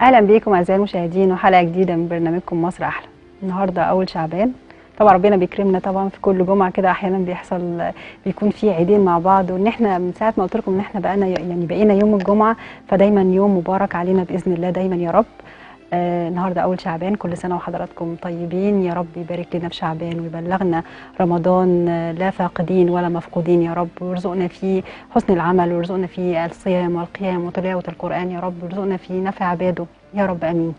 اهلا بيكم اعزائي المشاهدين وحلقه جديده من برنامجكم مصر احلى النهارده اول شعبان طبعا ربنا بيكرمنا طبعا في كل جمعه كده احيانا بيحصل بيكون في عيدين مع بعض وان احنا من ساعه ما قلت لكم ان احنا بقينا يعني بقينا يوم الجمعه فدايما يوم مبارك علينا باذن الله دايما يا رب آه النهارده اول شعبان كل سنه وحضراتكم طيبين يا رب يبارك لنا في شعبان ويبلغنا رمضان آه لا فاقدين ولا مفقودين يا رب ويرزقنا فيه حسن العمل ويرزقنا فيه الصيام والقيام وتلاوه القران يا رب ويرزقنا فيه نفع عباده يا رب امين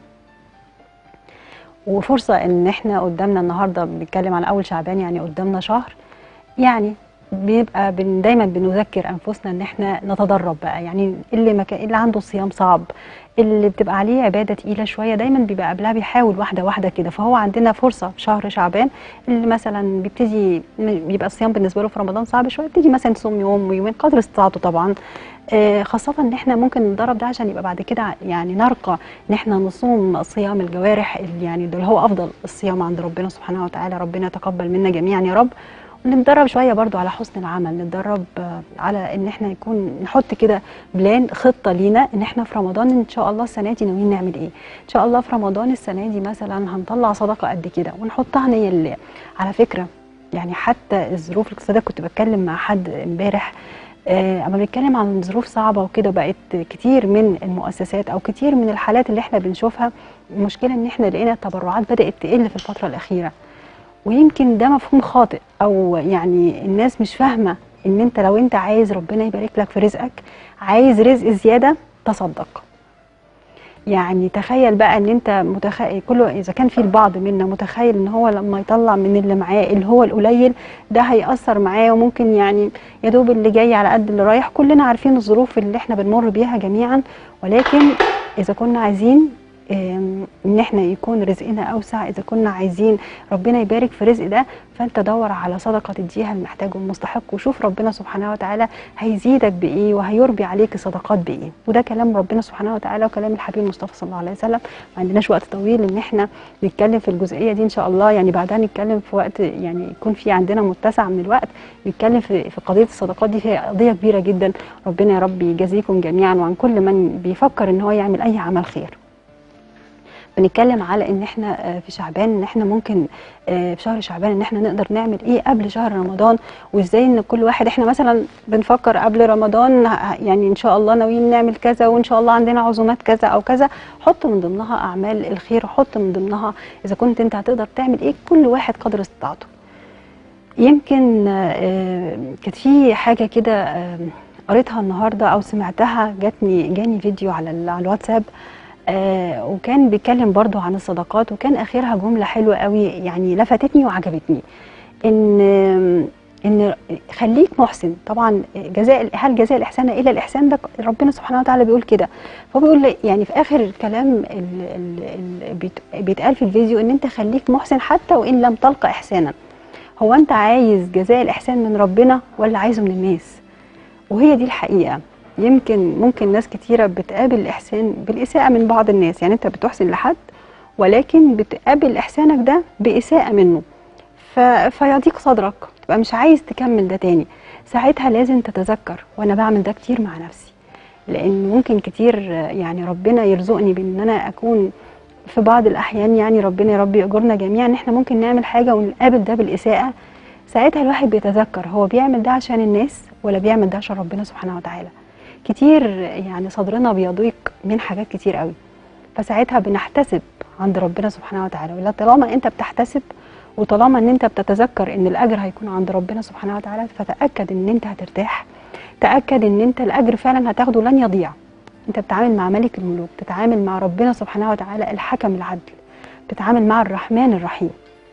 وفرصه ان احنا قدامنا النهارده بنتكلم على اول شعبان يعني قدامنا شهر يعني بيبقى بن دايما بنذكر انفسنا ان احنا نتدرب بقى يعني اللي مكان اللي عنده صيام صعب اللي بتبقى عليه عباده تقيله شويه دايما بيبقى قبلها بيحاول واحده واحده كده فهو عندنا فرصه في شهر شعبان اللي مثلا بيبتدي بيبقى الصيام بالنسبه له في رمضان صعب شويه يبتدي مثلا يصوم يوم ويومين قدر استطاعته طبعا آه خاصة ان احنا ممكن نتدرب ده عشان يبقى بعد كده يعني نرقى ان احنا نصوم صيام الجوارح اللي يعني ده هو افضل الصيام عند ربنا سبحانه وتعالى ربنا يتقبل منا جميعا يا رب ونتدرب شويه برضو على حسن العمل نتدرب على ان احنا يكون نحط كده بلان خطه لينا ان احنا في رمضان ان شاء الله السنه دي ناويين نعمل ايه ان شاء الله في رمضان السنه دي مثلا هنطلع صدقه قد كده ونحطها نيه لله على فكره يعني حتى الظروف الاقتصاديه كنت بتكلم مع حد امبارح آه اما بنتكلم عن ظروف صعبه وكده بقت كتير من المؤسسات او كتير من الحالات اللي احنا بنشوفها المشكله ان احنا لقينا التبرعات بدات تقل في الفتره الاخيره ويمكن ده مفهوم خاطئ او يعني الناس مش فاهمه ان انت لو انت عايز ربنا يبارك لك في رزقك عايز رزق زياده تصدق يعني تخيل بقى ان انت متخيل كله اذا كان في البعض منا متخيل ان هو لما يطلع من اللي معاه اللي هو القليل ده هيأثر معاه وممكن يعني يا دوب اللي جاي على قد اللي رايح كلنا عارفين الظروف اللي احنا بنمر بيها جميعا ولكن اذا كنا عايزين ان احنا يكون رزقنا اوسع اذا كنا عايزين ربنا يبارك في الرزق ده فانت دور على صدقه تديها المحتاج والمستحق وشوف ربنا سبحانه وتعالى هيزيدك بايه وهيربي عليك صدقات بايه وده كلام ربنا سبحانه وتعالى وكلام الحبيب المصطفى صلى الله عليه وسلم ما عندناش وقت طويل ان احنا نتكلم في الجزئيه دي ان شاء الله يعني بعدها نتكلم في وقت يعني يكون في عندنا متسع من الوقت نتكلم في في قضيه الصدقات دي هي قضيه كبيره جدا ربنا يا رب يجازيكم جميعا وعن كل من بيفكر ان هو يعمل اي عمل خير بنتكلم على ان احنا في شعبان ان احنا ممكن في شهر شعبان ان احنا نقدر نعمل ايه قبل شهر رمضان وازاي ان كل واحد احنا مثلا بنفكر قبل رمضان يعني ان شاء الله ناويين نعمل كذا وان شاء الله عندنا عزومات كذا او كذا حط من ضمنها اعمال الخير حط من ضمنها اذا كنت انت هتقدر تعمل ايه كل واحد قدر استطاعته يمكن كانت في حاجه كده قريتها النهارده او سمعتها جاتني جاني فيديو على الواتساب آه وكان بيتكلم برضو عن الصدقات وكان اخرها جمله حلوه قوي يعني لفتتني وعجبتني ان ان خليك محسن طبعا جزاء هل جزاء الاحسان الا الاحسان ده ربنا سبحانه وتعالى بيقول كده فهو بيقول يعني في اخر الكلام اللي بيتقال في الفيديو ان انت خليك محسن حتى وان لم تلقى احسانا هو انت عايز جزاء الاحسان من ربنا ولا عايزه من الناس وهي دي الحقيقه يمكن ممكن ناس كتيرة بتقابل الإحسان بالإساءة من بعض الناس يعني أنت بتحسن لحد ولكن بتقابل إحسانك ده بإساءة منه ف... فيضيق صدرك تبقى مش عايز تكمل ده تاني ساعتها لازم تتذكر وأنا بعمل ده كتير مع نفسي لأن ممكن كتير يعني ربنا يرزقني بأن أنا أكون في بعض الأحيان يعني ربنا يا رب يأجرنا جميعا إن إحنا ممكن نعمل حاجة ونقابل ده بالإساءة ساعتها الواحد بيتذكر هو بيعمل ده عشان الناس ولا بيعمل ده عشان ربنا سبحانه وتعالى كتير يعني صدرنا بيضيق من حاجات كتير قوي فساعتها بنحتسب عند ربنا سبحانه وتعالى ولا طالما انت بتحتسب وطالما ان انت بتتذكر ان الاجر هيكون عند ربنا سبحانه وتعالى فتاكد ان انت هترتاح تاكد ان انت الاجر فعلا هتاخده لن يضيع انت بتتعامل مع ملك الملوك بتتعامل مع ربنا سبحانه وتعالى الحكم العدل بتتعامل مع الرحمن الرحيم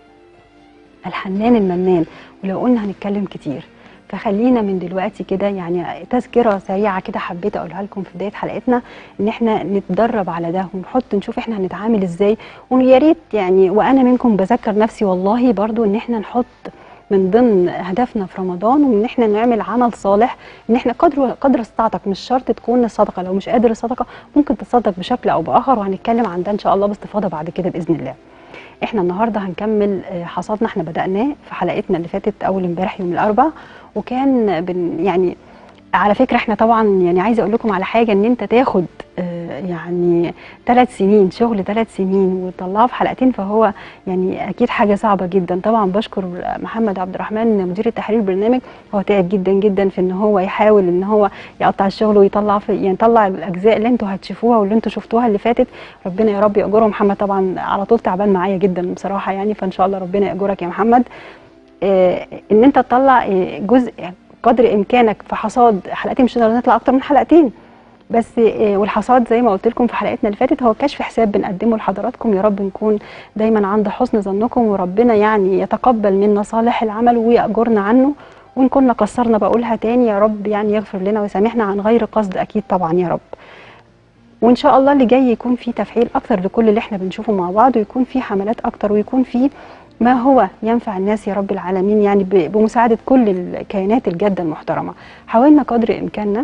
الحنان المنان ولو قلنا هنتكلم كتير فخلينا من دلوقتي كده يعني تذكره سريعه كده حبيت اقولها لكم في بدايه حلقتنا ان احنا نتدرب على ده ونحط نشوف احنا هنتعامل ازاي ويا ريت يعني وانا منكم بذكر نفسي والله برضو ان احنا نحط من ضمن هدفنا في رمضان وان احنا نعمل عمل صالح ان احنا قدر قدر استطاعتك مش شرط تكون الصدقه لو مش قادر الصدقه ممكن تتصدق بشكل او باخر وهنتكلم عن ده ان شاء الله باستفاضه بعد كده باذن الله. احنا النهارده هنكمل حصادنا احنا بدأناه في حلقتنا اللي فاتت اول امبارح يوم الاربعاء وكان بن يعني على فكره احنا طبعا يعني عايزه اقول لكم على حاجه ان انت تاخد يعني ثلاث سنين شغل ثلاث سنين وطلعه في حلقتين فهو يعني اكيد حاجه صعبه جدا طبعا بشكر محمد عبد الرحمن مدير التحرير البرنامج هو تعب جدا جدا في ان هو يحاول ان هو يقطع الشغل ويطلع في يعني يطلع الاجزاء اللي انتوا هتشوفوها واللي انتوا شفتوها اللي فاتت ربنا يا رب ياجره محمد طبعا على طول تعبان معايا جدا بصراحه يعني فان شاء الله ربنا ياجرك يا محمد آه، ان انت تطلع آه، جزء قدر امكانك في حصاد حلقتين مش هنقدر نطلع اكتر من حلقتين بس آه، والحصاد زي ما قلت لكم في حلقتنا اللي فاتت هو كشف حساب بنقدمه لحضراتكم يا رب نكون دايما عند حسن ظنكم وربنا يعني يتقبل منا صالح العمل ويأجرنا عنه وان كنا قصرنا بقولها تاني يا رب يعني يغفر لنا ويسامحنا عن غير قصد اكيد طبعا يا رب وان شاء الله اللي جاي يكون في تفعيل اكتر لكل اللي احنا بنشوفه مع بعض ويكون في حملات اكتر ويكون في ما هو ينفع الناس يا رب العالمين يعني ب- بمساعده كل الكيانات الجاده المحترمه حاولنا قدر امكاننا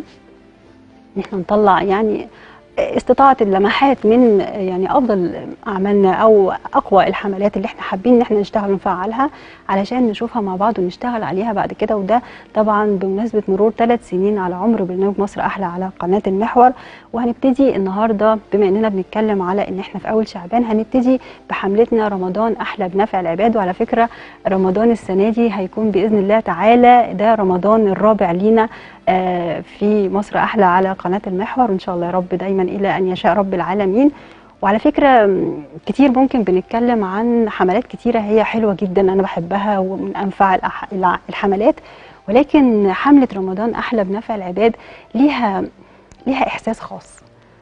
ان احنا نطلع يعني استطاعت اللمحات من يعني افضل اعمالنا او اقوى الحملات اللي احنا حابين ان احنا نشتغل ونفعلها علشان نشوفها مع بعض ونشتغل عليها بعد كده وده طبعا بمناسبه مرور ثلاث سنين على عمر برنامج مصر احلى على قناه المحور وهنبتدي النهارده بما اننا بنتكلم على ان احنا في اول شعبان هنبتدي بحملتنا رمضان احلى بنفع العباد وعلى فكره رمضان السنه دي هيكون باذن الله تعالى ده رمضان الرابع لينا آه، في مصر احلى على قناه المحور وان شاء الله يا رب دايما الى ان يشاء رب العالمين وعلى فكره م، كتير ممكن بنتكلم عن حملات كتيره هي حلوه جدا انا بحبها ومن انفع الأح- الع- الحملات ولكن حمله رمضان احلى بنفع العباد ليها ليها احساس خاص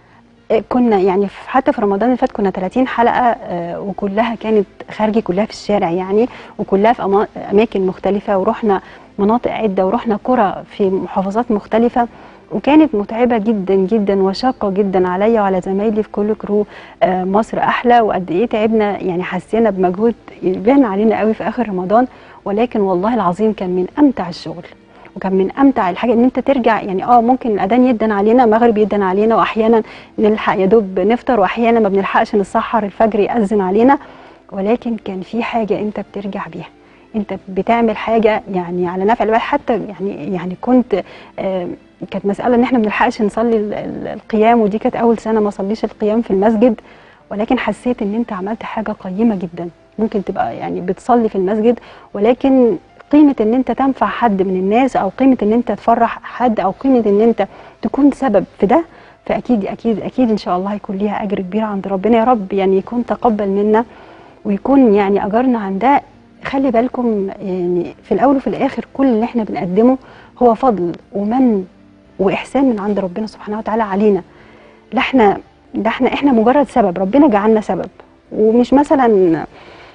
آه، كنا يعني في- حتى في رمضان اللي فات كنا 30 حلقه آه، وكلها كانت خارجي كلها في الشارع يعني وكلها في أما- اماكن مختلفه ورحنا مناطق عده ورحنا قرى في محافظات مختلفه وكانت متعبه جدا جدا وشاقه جدا عليا وعلى زمايلي في كل كرو آه، مصر احلى وقد ايه تعبنا يعني حسينا بمجهود يبان علينا قوي في اخر رمضان ولكن والله العظيم كان من امتع الشغل وكان من امتع الحاجه ان انت ترجع يعني اه ممكن الاذان يدن علينا المغرب يدن علينا واحيانا نلحق يا دوب نفطر واحيانا ما بنلحقش نسحر الفجر ياذن علينا ولكن كان في حاجه انت بترجع بيها انت بتعمل حاجه يعني على نفع العباد حتى يعني يعني كنت آه كانت مساله ان احنا ما بنلحقش نصلي ال- ال- القيام ودي كانت اول سنه ما صليش القيام في المسجد ولكن حسيت ان انت عملت حاجه قيمه جدا ممكن تبقى يعني بتصلي في المسجد ولكن قيمه ان انت تنفع حد من الناس او قيمه ان انت تفرح حد او قيمه ان انت تكون سبب في ده فاكيد اكيد اكيد ان شاء الله هيكون ليها اجر كبير عند ربنا يا رب يعني يكون تقبل منا ويكون يعني اجرنا عن ده خلي بالكم يعني في الاول وفي الاخر كل اللي احنا بنقدمه هو فضل ومن واحسان من عند ربنا سبحانه وتعالى علينا لا احنا ده احنا احنا مجرد سبب ربنا جعلنا سبب ومش مثلا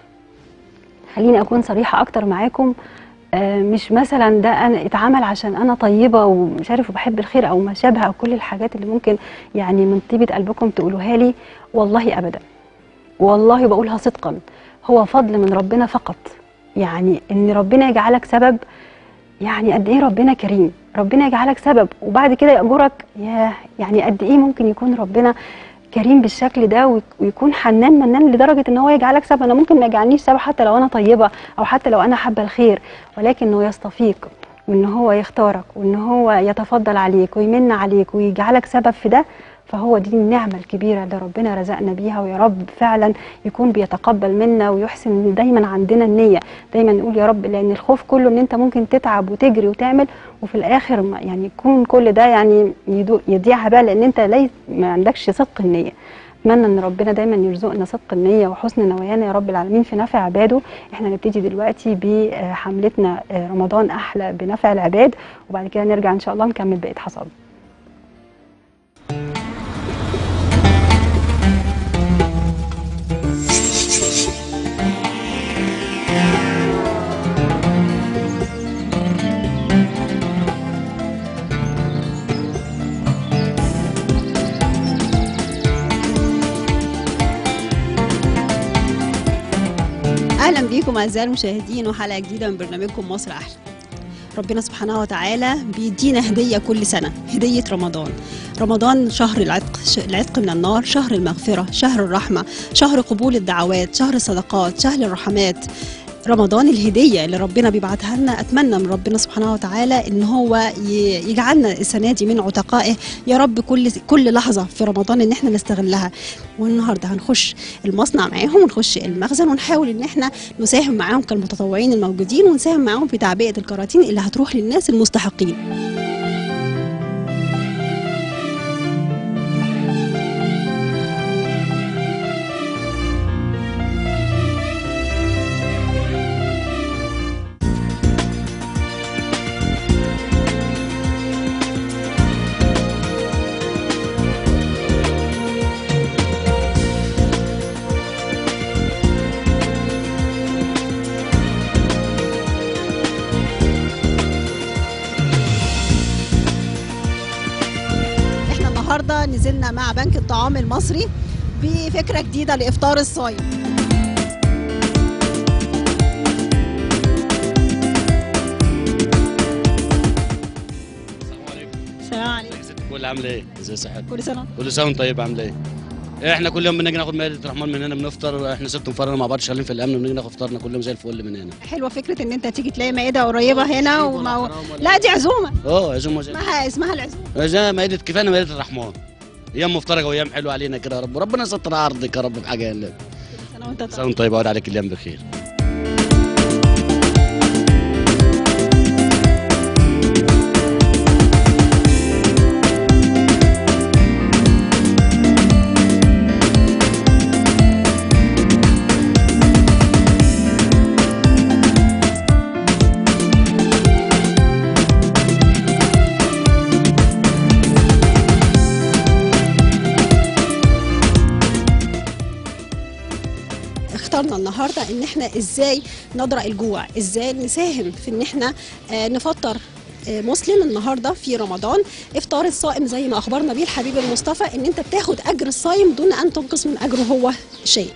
خليني اكون صريحه اكتر معاكم آه، مش مثلا ده انا اتعمل عشان انا طيبه ومش عارف وبحب الخير او ما شابه او كل الحاجات اللي ممكن يعني من طيبه قلبكم تقولوها لي والله ابدا والله بقولها صدقا هو فضل من ربنا فقط يعني ان ربنا يجعلك سبب يعني قد ايه ربنا كريم ربنا يجعلك سبب وبعد كده يأجرك ياه يعني قد ايه ممكن يكون ربنا كريم بالشكل ده ويك- ويكون حنان منان لدرجه ان هو يجعلك سبب انا ممكن ما يجعلنيش سبب حتى لو انا طيبه او حتى لو انا حابه الخير ولكن انه يصطفيك وان هو يختارك وان هو يتفضل عليك ويمن عليك ويجعلك سبب في ده فهو دي النعمة الكبيرة اللي ربنا رزقنا بيها ويا رب فعلا يكون بيتقبل منا ويحسن دايما عندنا النية دايما نقول يا رب لأن الخوف كله إن أنت ممكن تتعب وتجري وتعمل وفي الآخر ما- يعني يكون كل ده يعني يدو- يضيع هباء لأن أنت ليس ما عندكش صدق النية اتمنى ان ربنا دايما يرزقنا صدق النيه وحسن نوايانا يا رب العالمين في نفع عباده احنا نبتدي دلوقتي بحملتنا آه، رمضان احلى بنفع العباد وبعد كده نرجع ان شاء الله نكمل بقيه حصاد اهلا بيكم اعزائي المشاهدين وحلقه جديده من برنامجكم مصر احلى ربنا سبحانه وتعالى بيدينا هديه كل سنه هديه رمضان رمضان شهر العتق ش- العتق من النار شهر المغفره شهر الرحمه شهر قبول الدعوات شهر الصدقات شهر الرحمات رمضان الهديه اللي ربنا بيبعتها لنا اتمنى من ربنا سبحانه وتعالى ان هو ي- يجعلنا السنه دي من عتقائه يا رب كل كل لحظه في رمضان ان احنا نستغلها والنهارده هنخش المصنع معاهم ونخش المخزن ونحاول ان احنا نساهم معاهم كالمتطوعين الموجودين ونساهم معاهم في تعبئه الكراتين اللي هتروح للناس المستحقين احنا النهارده نزلنا مع بنك الطعام المصري بفكره جديده لافطار الصايم السلام عليكم السلام عليكم ازيك يا ست الكل عامله ايه؟ ازي صحتك؟ كل سنه كل سنه وانت طيب عامله ايه؟ احنا كل يوم بنيجي ناخد مائده الرحمن من هنا بنفطر احنا ست مفرنا مع بعض شغالين في الامن وبنيجي ناخد فطارنا كل يوم زي الفل من هنا حلوه فكره ان انت تيجي تلاقي مائده قريبه هنا وما... لا دي عزومه اه عزومه زي اسمها اسمها العزومه زي مائده كفايه مائده الرحمن ايام مفترجه وايام حلوه علينا كده يا رب وربنا يستر عرضك يا رب بحاجه يا كل سنه وانت سنه طيب وانت طيب وعد عليك الايام بخير اخترنا النهارده ان احنا ازاي ندرأ الجوع ازاي نساهم في ان احنا آه، نفطر آه، مسلم النهارده في رمضان افطار الصائم زي ما اخبرنا بيه الحبيب المصطفى ان انت بتاخد اجر الصايم دون ان تنقص من اجره هو شيء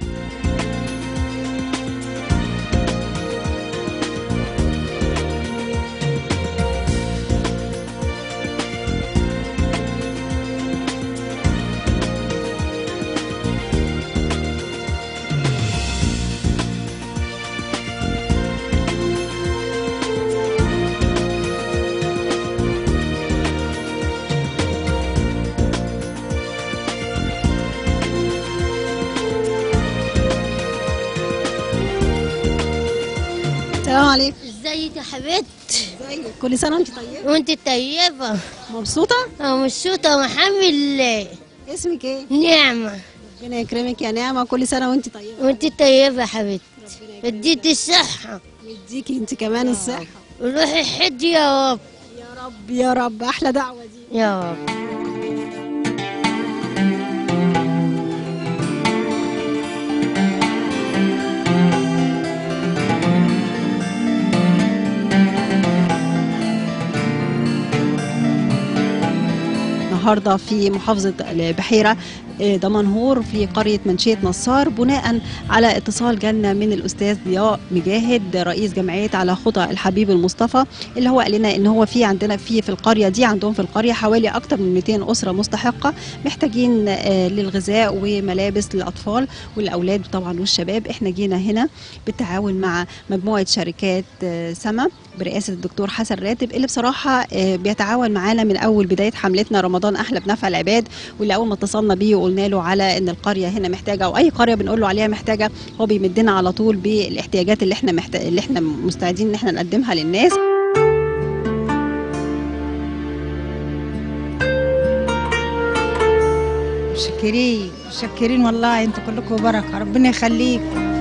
السلام عليكم ازيك يا حبيبتي ازيك كل سنه وانت طيبه وانت طيبة مبسوطه ومبسوطة وحمد لله اسمك ايه نعمة ربنا يكرمك يا نعمه كل سنه وانت طيبه وانت طيبة يا حبيبتي اديتي الصحة يديكي انت كمان الصحه وروحي حج يا رب يا رب يا رب احلى دعوه دي يا رب النهارده في محافظه البحيره آه، دمنهور في قريه منشيه نصار بناء على اتصال جالنا من الاستاذ ضياء مجاهد رئيس جمعيه على خطى الحبيب المصطفى اللي هو قال لنا ان هو في عندنا في في القريه دي عندهم في القريه حوالي اكتر من 200 اسره مستحقه محتاجين آه، للغذاء وملابس للاطفال والاولاد طبعا والشباب احنا جينا هنا بالتعاون مع مجموعه شركات آه، سما برئاسه الدكتور حسن راتب اللي بصراحه آه، بيتعاون معانا من اول بدايه حملتنا رمضان احلى بنفع العباد واللي اول ما اتصلنا بيه وقلنا له على ان القريه هنا محتاجه او اي قريه بنقول له عليها محتاجه هو بيمدنا على طول بالاحتياجات اللي احنا محتاج اللي احنا مستعدين ان احنا نقدمها للناس مشكرين مشكرين والله انتوا كلكم بركه ربنا يخليكم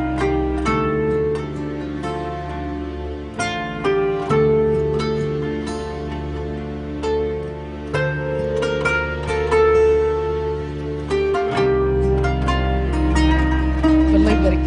الله يبارك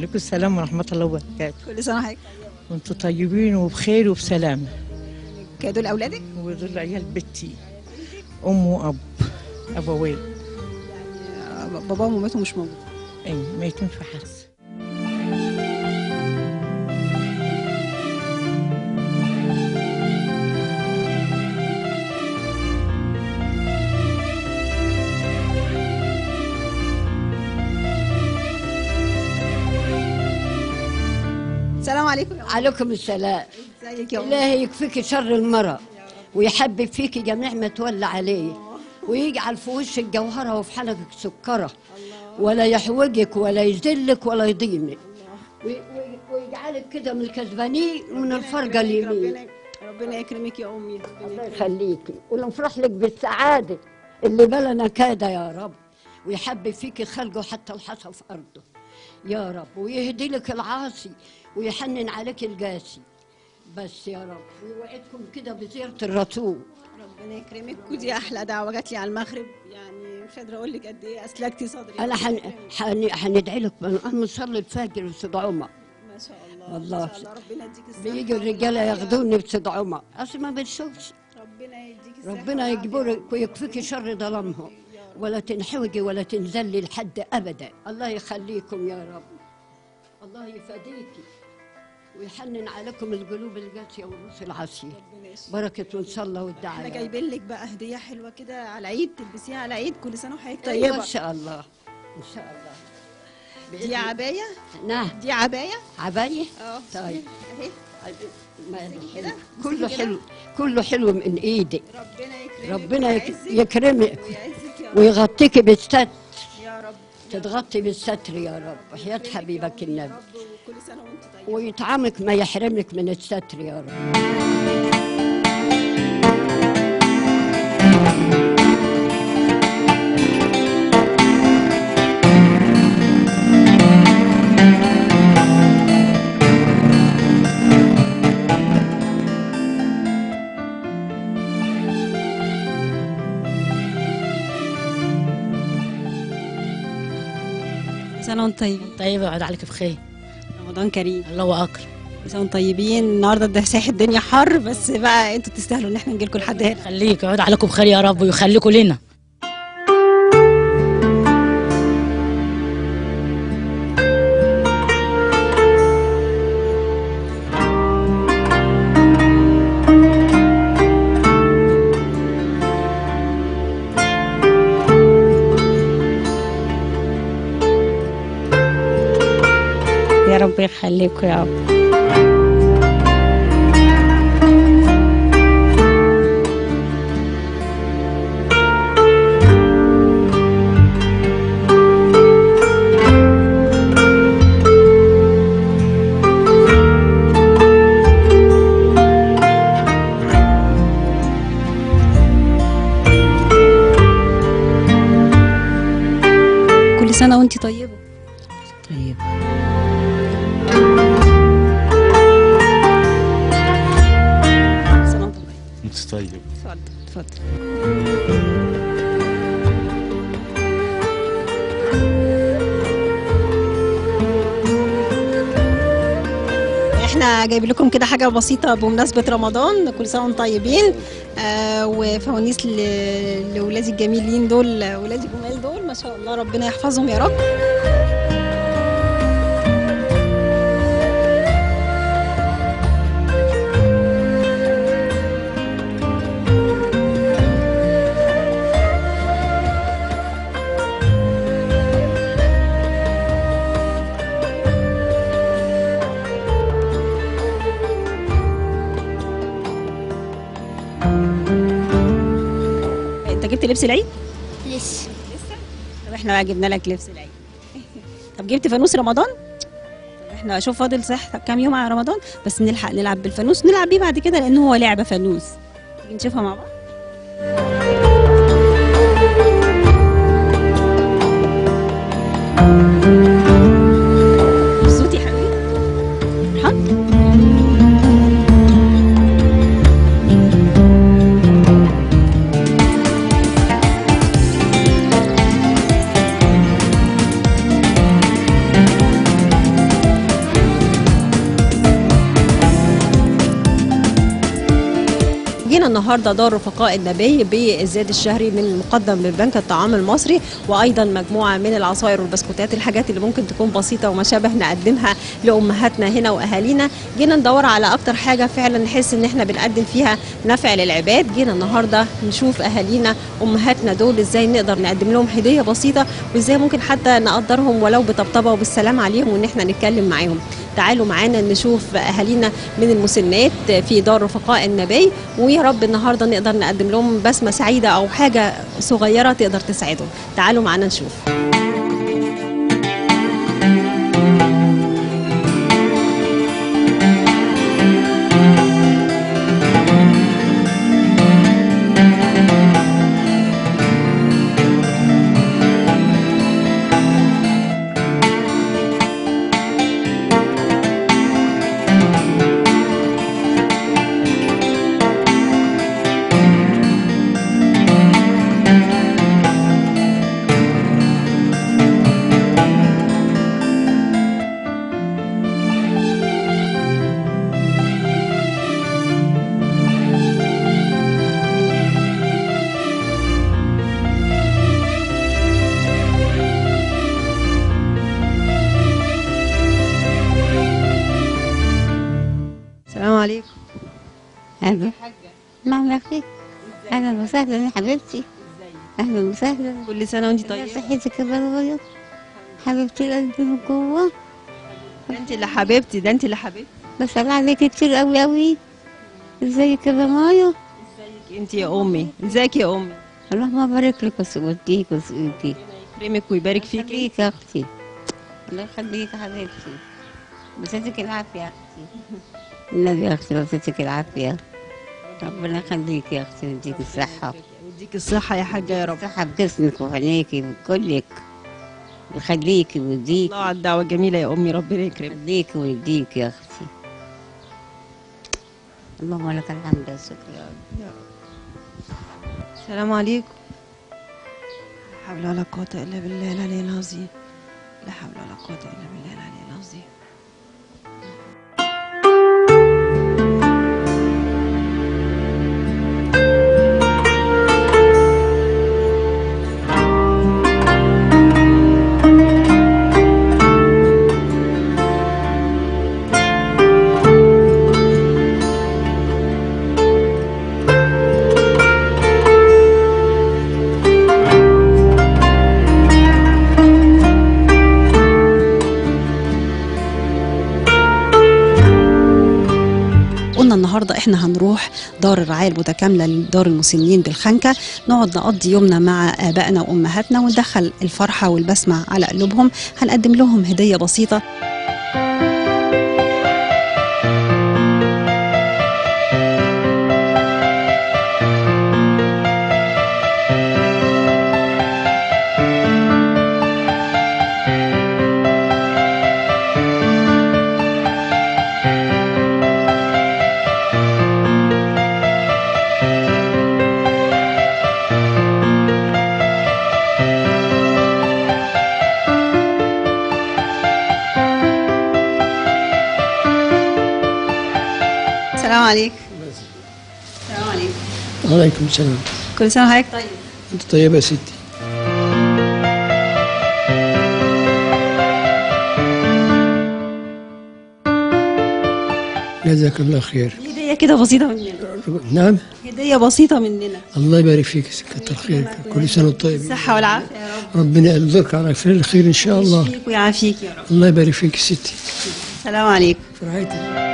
عليكم السلام ورحمة الله وبركاته كل سنه وحضرتك وانتم طيبين وبخير وبسلامة طيب دول اولادك ودول عيال بنتي أم وأب أبوين آه، باباهم ومامتهم مش موجود أيوة ميتين في حرس السلام عليكم يا عليكم السلام أم. ازيك يا أم؟ الله يكفيك شر المرض ويحبب فيك جميع ما تولى عليه ويجعل في وشك جوهرة وفي حلقك سكرة ولا يحوجك ولا يذلك ولا يضيمك وي- وي- ويجعلك كده من الكسبانين ومن الفرقة اليمين ربنا ربنا يكرمك يا امي ربنا الله يكرمك. يخليكي ونفرح لك بالسعادة اللي بلنا كادة يا رب ويحبب فيك خلقه حتى الحصى في أرضه يا رب ويهدي لك العاصي ويحنن عليك القاسي بس يا رب ويوعدكم كده بزيارة الرسول ربنا يكرمك ودي احلى دعوه جات لي على المغرب يعني مش قادره اقول لك قد ايه اسلكتي صدري أنا حن... حن... حندعي لك نقوم نصلي الفجر بسيد عمر ما شاء الله والله. ما شاء الله ربنا يديك الصحه بيجوا الرجالة ياخدوني بسيد عمر أصل ما بنشوفش ربنا يديك الصحه ربنا والعافية. يجبرك ويكفيك شر ظلمهم ولا تنحوجي ولا تنزلي لحد ابدا الله يخليكم يا رب الله يفديكي ويحنن عليكم القلوب القاسيه والروس العاسيه ربنا يشفيك. بركه والصلاه احنا والدعاء جايبين لك بقى هديه حلوه كده على العيد تلبسيها على العيد كل سنه وحضرتك طيبه طيبه ان شاء الله ان شاء الله دي عبايه نعم دي عبايه عباية اه طيب اهي ما- كده؟ كله كده؟ حلو كله حلو من ايدك ربنا يكرمك ربنا يك- ويعزك يكرمك ويعزك يا رب ويغطيك بالستر يا رب تتغطي بالستر يا رب وحياة حبيبك النبي رب وكل سنه وانت طيبه ويطعمك ما يحرمك من الستر يا رب كل سنه وانت طيبين طيب يقعد عليك بخير رمضان كريم الله اكبر كل سنه وانتم طيبين النهارده ده صحيح الدنيا حر بس بقى انتوا تستاهلوا ان احنا نجي لكم لحد هنا خليك يقعد عليكم بخير يا رب ويخليكم لنا يا رب يخليكم يا رب كل سنه وانت طيبه طيب كل سنه وانت طيبه انت طيب اتفضل اتفضل احنا جايب لكم كده حاجه بسيطه بمناسبه رمضان كل سنه وانتم طيبين آه وفوانيس ل- لاولادي الجميلين دول ولادي الجمال دول ما شاء الله ربنا يحفظهم يا رب انت جبت لبس العيد لسه طب احنا بقى جبنا لك لبس العيد طب جبت فانوس رمضان طب احنا شوف فاضل صح كام يوم على رمضان بس نلحق نلعب بالفانوس نلعب بيه بعد كده لان هو لعبه فانوس تيجي نشوفها مع بعض مبسوط يا حبيبي حاضر النهارده دار رفقاء النبي بالزاد الشهري من مقدم من بنك الطعام المصري وايضا مجموعه من العصائر والبسكوتات الحاجات اللي ممكن تكون بسيطه وما شابه نقدمها لامهاتنا هنا واهالينا جينا ندور على اكتر حاجه فعلا نحس ان احنا بنقدم فيها نفع للعباد جينا النهارده نشوف اهالينا امهاتنا دول ازاي نقدر نقدم لهم هديه بسيطه وازاي ممكن حتى نقدرهم ولو بطبطبه وبالسلام عليهم وان احنا نتكلم معاهم تعالوا معانا نشوف اهالينا من المسنات في دار رفقاء النبي ويا رب النهارده نقدر نقدم لهم بسمه سعيده او حاجه صغيره تقدر تسعدهم تعالوا معانا نشوف السلام عليكم أهلا معنا خير أهلا وسهلا يا حبيبتي أهلا وسهلا كل سنه وانت يا طيبه صحتك يا بلغية حبيبتي قلبي من جوه ده انت اللي حبيبتي ده انت اللي حبيبتي بسأل عليك كتير قوي قوي ازيك يا بمايا انت يا امي ازيك يا امي اللهم بارك لك وسقوتيك وسقوتيك يكرمك ويبارك فيكي يخليك يا أختي الله يخليك يا حبيبتي بساتك العافية يا أختي النبي يا أختي بساتك العافية ربنا يخليك يا أختي ويديك الصحة يديك الصحه يا حاجه يا رب الصحة بجسمك وعينيكي وكلك ويخليكي ويديك الله على الدعوه الجميله يا امي ربنا يكرمك يخليك ويديك يا أختي اللهم لك الحمد والشكر يا رب السلام عليكم لا حول ولا قوة إلا بالله العلي العظيم لا حول ولا قوة إلا بالله العلي العظيم قلنا النهارده احنا هنروح دار الرعايه المتكامله لدار المسنين بالخنكه نقعد نقضي يومنا مع ابائنا وامهاتنا وندخل الفرحه والبسمه على قلوبهم هنقدم لهم هديه بسيطه السلام عليكم السلام عليكم وعليكم السلام كل سنه وحضرتك طيب انت طيبة يا ستي جزاك الله خير هديه كده بسيطه مننا نعم هديه بسيطه مننا الله يبارك فيك كتر خيرك كل سنة وانت طيب الصحه والعافيه يا رب ربنا يرزقك على خير الخير ان شاء الله يشفيك ويعافيك يا رب الله يبارك فيك يا ستي السلام عليكم في رعاية الله.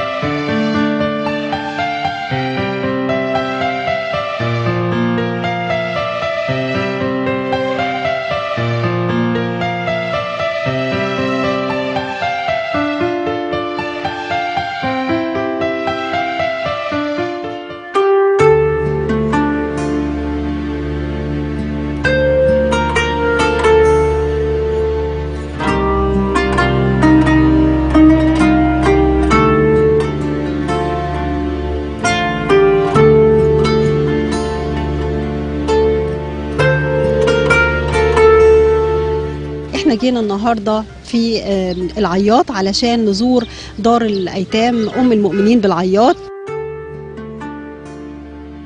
احنا جينا النهارده في آم، العياط علشان نزور دار الايتام ام المؤمنين بالعياط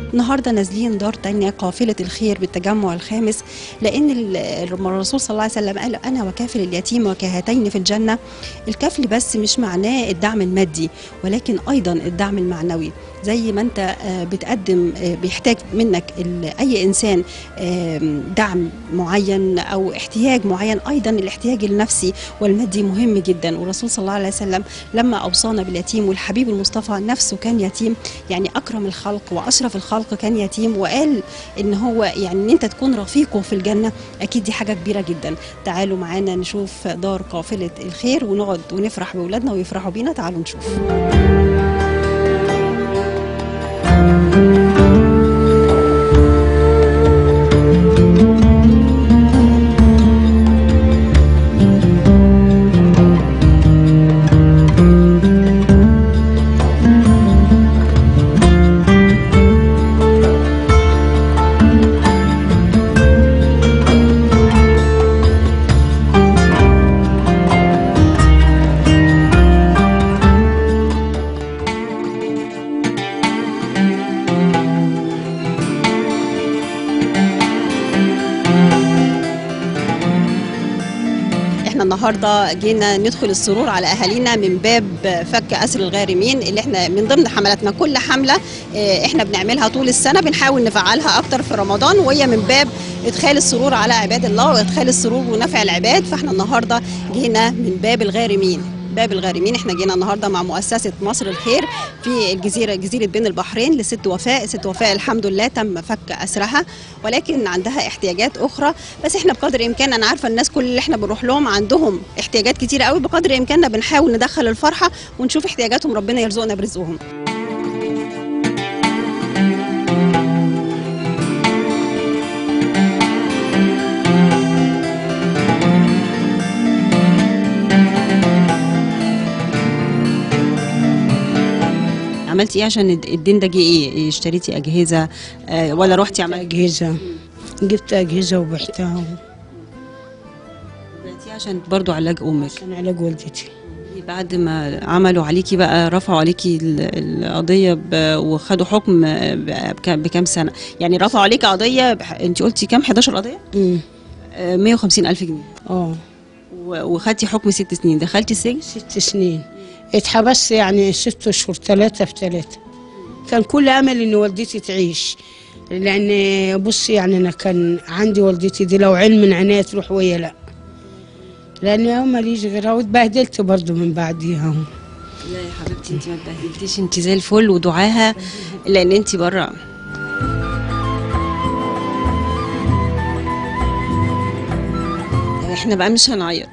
النهارده نازلين دار تانية قافلة الخير بالتجمع الخامس لأن ال- الرسول صلى الله عليه وسلم قال أنا وكافل اليتيم وكهاتين في الجنة الكفل بس مش معناه الدعم المادي ولكن أيضا الدعم المعنوي زي ما أنت آه، بتقدم آه، بيحتاج منك ال- أي إنسان آم، دعم معين أو احتياج معين أيضا الاحتياج النفسي والمادي مهم جدا والرسول صلى الله عليه وسلم لما أوصانا باليتيم والحبيب المصطفى نفسه كان يتيم يعني أكرم الخلق وأشرف الخلق كان يتيم وقال إن هو يعني إن أنت تكون رفيقه في الجنة أكيد دي حاجة كبيرة جدا تعالوا معانا نشوف دار قافلة الخير ونقعد ونفرح بأولادنا ويفرحوا بينا تعالوا نشوف احنا النهارده جينا ندخل السرور على اهالينا من باب فك اسر الغارمين اللي احنا من ضمن حملاتنا كل حمله اه، احنا بنعملها طول السنه بنحاول نفعلها اكتر في رمضان وهي من باب ادخال السرور على عباد الله وادخال السرور ونفع العباد فاحنا النهارده جينا من باب الغارمين باب الغارمين احنا جينا النهارده مع مؤسسه مصر الخير في الجزيره جزيره بين البحرين لست وفاء ست وفاء الحمد لله تم فك اسرها ولكن عندها احتياجات اخرى بس احنا بقدر الامكان انا عارفه الناس كل اللي احنا بنروح لهم عندهم احتياجات كتيره قوي بقدر امكاننا بنحاول ندخل الفرحه ونشوف احتياجاتهم ربنا يرزقنا برزقهم عملتي ايه عشان الد- الدين ده جه ايه إيه، اشتريتي اجهزه آه، ولا رحتي عملتي أجهزة جبت أجهزة وبعتها عملتي عشان برضو علاج امك كان علاج والدتي بعد ما عملوا عليكي بقى رفعوا عليكي ال- القضيه ب- وخدوا حكم ب- بك- بكام سنه يعني رفعوا عليكي قضيه بح- انت قلتي كام 11 قضيه أمم. آه، 150 الف جنيه اه و- وخدتي حكم ست سنين دخلتي السجن ست سنين اتحبست يعني ست اشهر ثلاثة في ثلاثة كان كل امل ان والدتي تعيش لان بصي يعني انا كان عندي والدتي دي لو علم من عينيها تروح ويا لا لان يوم ماليش غيرها واتبهدلت برضو من بعديها لا يا حبيبتي انت ما اتبهدلتيش انت زي الفل ودعاها لان انت بره احنا بقى مش هنعيط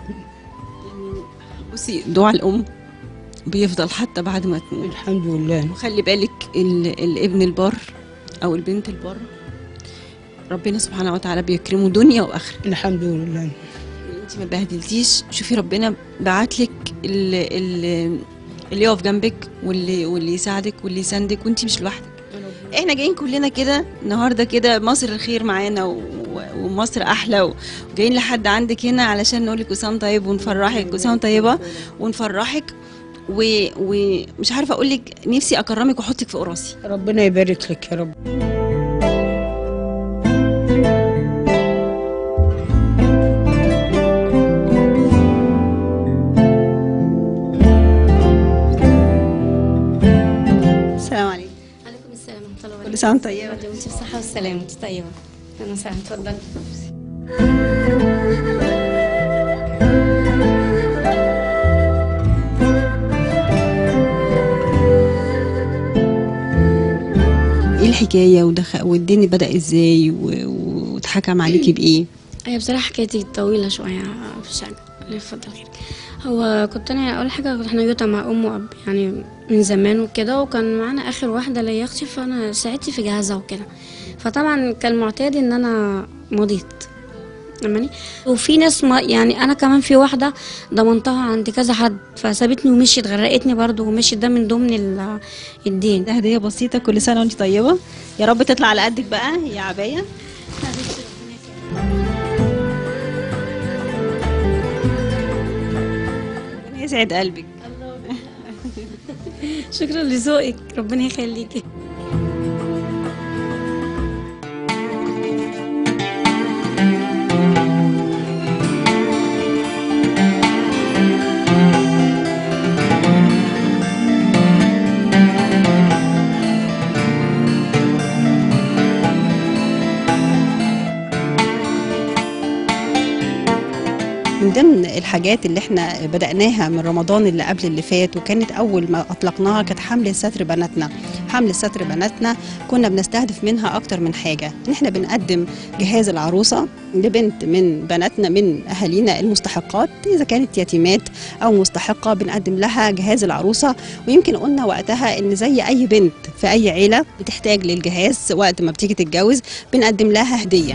بصي دعاء الام بيفضل حتى بعد ما تموت الحمد لله وخلي بالك ال- الابن البر او البنت البر ربنا سبحانه وتعالى بيكرمه دنيا واخره الحمد لله انت ما بهدلتيش شوفي ربنا بعت لك اللي, اللي يقف جنبك واللي واللي يساعدك واللي يساندك وانت مش لوحدك احنا جايين كلنا كده النهارده كده مصر الخير معانا و- و- ومصر احلى و- وجايين لحد عندك هنا علشان نقول لك وسام طيب ونفرحك وسام طيبه ونفرحك و- ومش عارفه اقول لك نفسي اكرمك واحطك فوق راسي ربنا يبارك لك يا رب السلام عليكم عليكم السلام ورحمة الله كل سنه وانت طيبه وانت بصحة والسلامة انت طيبة أهلا وسهلا اتفضلي ايه الحكايه ودخل والدنيا بدا ازاي و- واتحكم عليكي بايه هي بصراحة حكايتي طويلة شوية في الشقة الله يفضل خير هو كنت أنا أول حاجة كنت احنا يوتا مع أم وأب يعني من زمان وكده وكان معانا آخر واحدة اللي هي أختي فأنا ساعدت في جهازها وكده فطبعا كان معتاد إن أنا مضيت فاهماني وفي ناس ما يعني انا كمان في واحده ضمنتها عند كذا حد فسابتني ومشيت غرقتني برضو ومشيت ده من ضمن ال- الدين ده هديه بسيطه كل سنه وانت طيبه يا رب تطلع على قدك بقى يا عبايه ربنا يسعد قلبك شكرا لذوقك ربنا يخليكي ضمن الحاجات اللي احنا بدأناها من رمضان اللي قبل اللي فات وكانت أول ما أطلقناها كانت حملة ستر بناتنا حملة ستر بناتنا كنا بنستهدف منها أكتر من حاجة إن احنا بنقدم جهاز العروسة لبنت من بناتنا من أهالينا المستحقات إذا كانت يتيمات أو مستحقة بنقدم لها جهاز العروسة ويمكن قلنا وقتها إن زي أي بنت في أي عيلة بتحتاج للجهاز وقت ما بتيجي تتجوز بنقدم لها هدية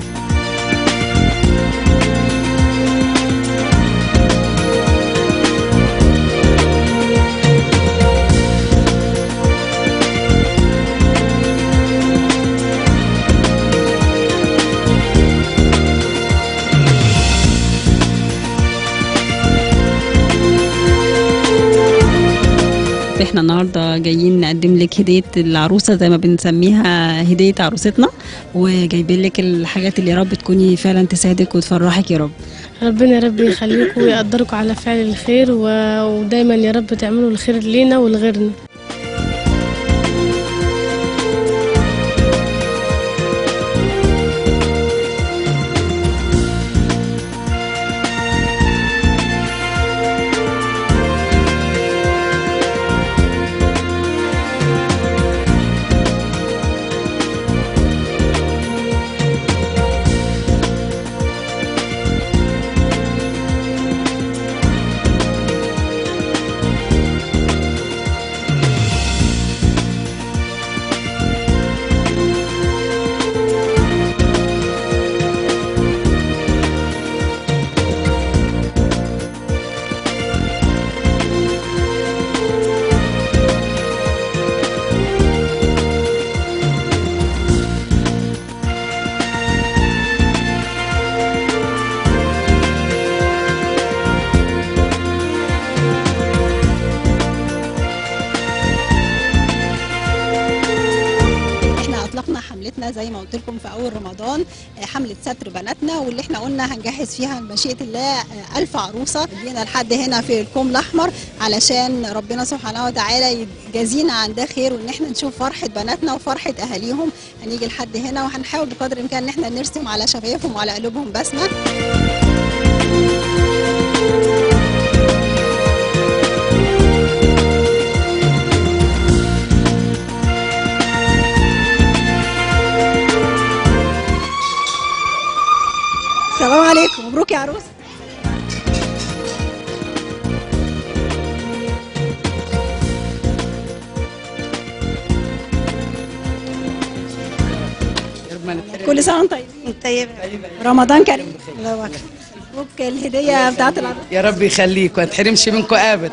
احنا النهارده جايين نقدم لك هديه العروسه زي ما بنسميها هديه عروستنا وجايبين لك الحاجات اللي يا رب تكوني فعلا تسعدك وتفرحك يا رب ربنا يا رب يخليكم ويقدركم على فعل الخير و- ودايما يا رب تعملوا الخير لينا ولغيرنا احنا اطلقنا حملتنا زي ما قلت لكم في اول رمضان آه، حمله ستر بناتنا واللي احنا قلنا هنجهز فيها مشيئه الله آه، ألف عروسه جينا لحد هنا في الكوم الاحمر علشان ربنا سبحانه وتعالى يجازينا عن ده خير وان احنا نشوف فرحه بناتنا وفرحه اهاليهم هنيجي لحد هنا وهنحاول بقدر الامكان ان احنا نرسم على شفايفهم وعلى قلوبهم بسمه السلام عليكم مبروك يا عروس كل سنه وانتم طيبين طيب رمضان كريم الله اكبر مبروك الهديه بتاعت العروس يا رب يخليك وما تحرمش منكم ابدا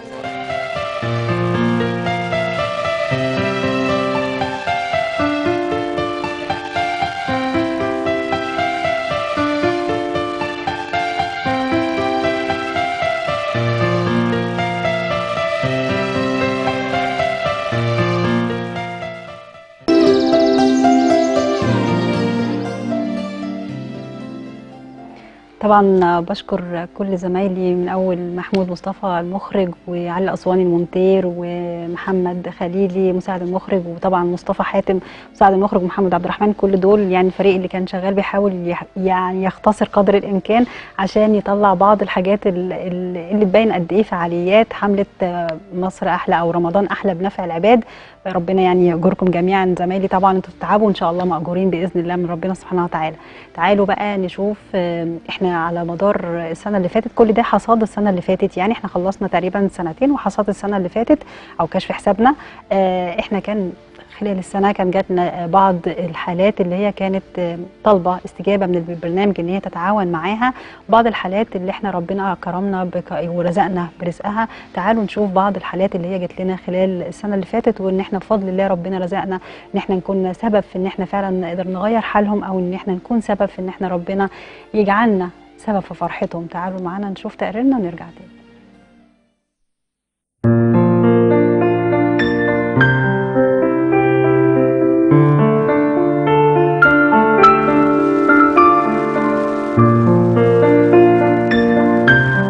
طبعا بشكر كل زمايلي من اول محمود مصطفى المخرج وعلي اسواني المونتير ومحمد خليلي مساعد المخرج وطبعا مصطفى حاتم مساعد المخرج ومحمد عبد الرحمن كل دول يعني الفريق اللي كان شغال بيحاول يح- يعني يختصر قدر الامكان عشان يطلع بعض الحاجات ال- ال- اللي تبين قد ايه فعاليات حمله آه، مصر احلى او رمضان احلى بنفع العباد ربنا يعني يأجركم جميعا زمايلي طبعا انتوا بتتعبوا ان شاء الله مأجورين باذن الله من ربنا سبحانه وتعالى تعالوا بقى نشوف آه، احنا على مدار السنه اللي فاتت كل ده حصاد السنه اللي فاتت يعني احنا خلصنا تقريبا سنتين وحصاد السنه اللي فاتت او كشف حسابنا آه، احنا كان خلال السنه كان جاتنا بعض الحالات اللي هي كانت آه، طالبه استجابه من البرنامج ان هي تتعاون معاها بعض الحالات اللي احنا ربنا كرمنا بك ورزقنا برزقها تعالوا نشوف بعض الحالات اللي هي جت لنا خلال السنه اللي فاتت وان احنا بفضل الله ربنا رزقنا ان احنا نكون سبب في ان احنا فعلا نقدر نغير حالهم او ان احنا نكون سبب في ان احنا ربنا يجعلنا سبب في فرحتهم تعالوا معانا نشوف تقريرنا ونرجع تاني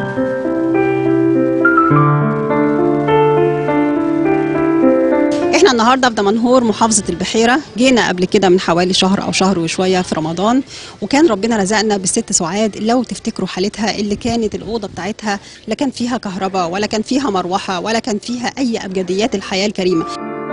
احنا احنا النهارده في دمنهور محافظه البحيره جينا قبل كده من حوالي شهر او شهر وشويه في رمضان وكان ربنا رزقنا بالست سعاد لو تفتكروا حالتها اللي كانت الاوضه بتاعتها لا كان فيها كهرباء ولا كان فيها مروحه ولا كان فيها اي ابجديات الحياه الكريمه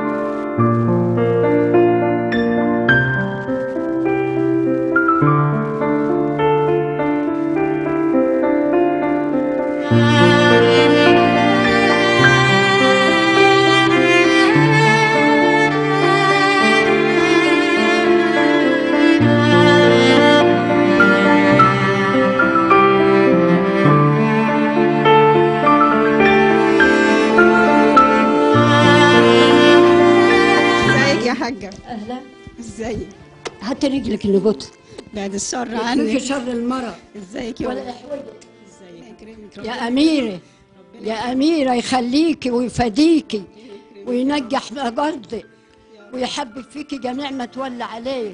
ازيك يا حاجه اهلا ازيك هات رجلك نبط بعد الشر يكفيك عنك شر المرض ازيك يا ولا ولد احوجك ازيك يا أميرة يا أميرة يخليكي ويفديكي وينجح مجردك ويحبب فيكي جميع ما تولى عليه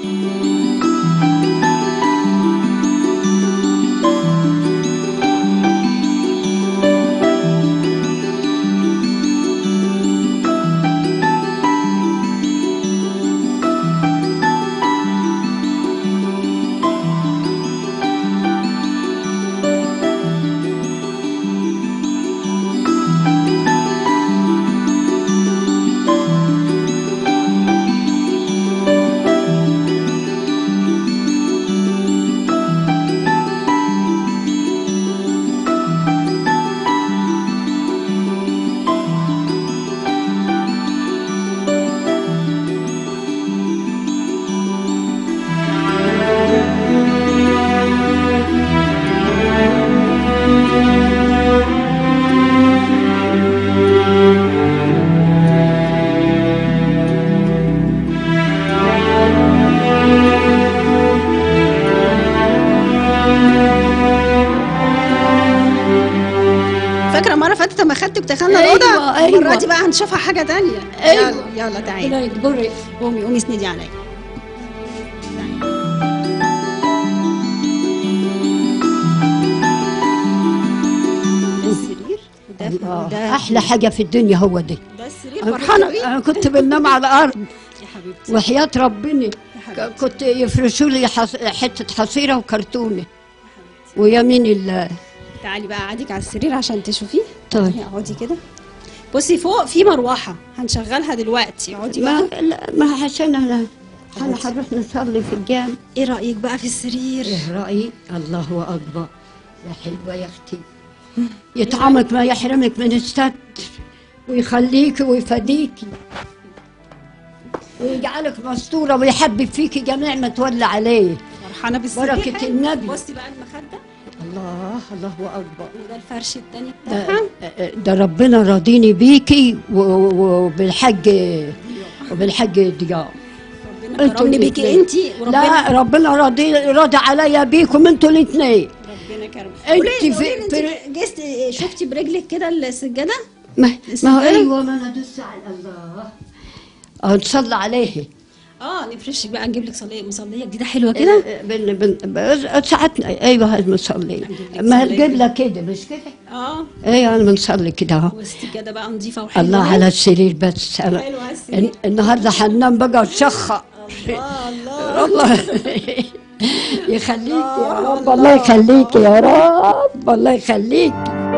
فاكره المره اللي فاتت لما خدتك ودخلنا أيوة، الاوضه أيوة. المره دي بقى هنشوفها حاجه تانية أيوة. يلا يلا لا تعالي يجبرك قومي قومي اسندي عليا السرير ده الله ده أحلى حاجة في الدنيا هو ده ده السرير أنا فرحانه كنت- بيه أنا كنت بنام على الأرض يا حبيبتي وحياة ربنا ك- كنت يفرشوا لي حص... حتة حصيرة وكرتونة ويمين الله تعالي بقى قعدك على السرير عشان تشوفيه طيب. اقعدي كده بصي فوق في مروحه هنشغلها دلوقتي اقعدي ما بقى لا ما عشان أنا أنا هنروح نصلي في الجامع ايه رايك بقى في السرير إيه رأيي الله أكبر يا حلوة يا أختي يطعمك ما يحرمك من الستر ويخليكي ويفديكي ويجعلك مستورة ويحبب فيكي جميع ما تولى عليه فرحانه بالسرير بركة حلو. النبي. بصي بقى المخده الله الله أكبر وده الفرش التاني بتاعها ده, ده ربنا راضيني بيكي و- و- وبالحج وبالحج ضياء ربنا كرمني بيكي انت وربنا لا ربنا راضي راضي عليا بيكم انتوا الاثنين ربنا كرم انت قولي في- قولي انت في- جست شفتي برجلك كده السجاده ما, ما هو السجادة؟ ايوه ما انا دوست على الله اه نصلي عليه اه نفرشك بقى نجيب لك صليه مصليه جديده حلوه كده بن بن بن- ساعتنا ايوه بنصلي ما القبله كده مش كده اه ايوه انا بنصلي كده اهو والسجاده بقى نظيفه وحلوه الله على السرير بس انا حلوة على السرير. الن- النهارده حنام بقى اتشخى الله الله الله يخليك يا رب الله يخليك يا رب الله يخليك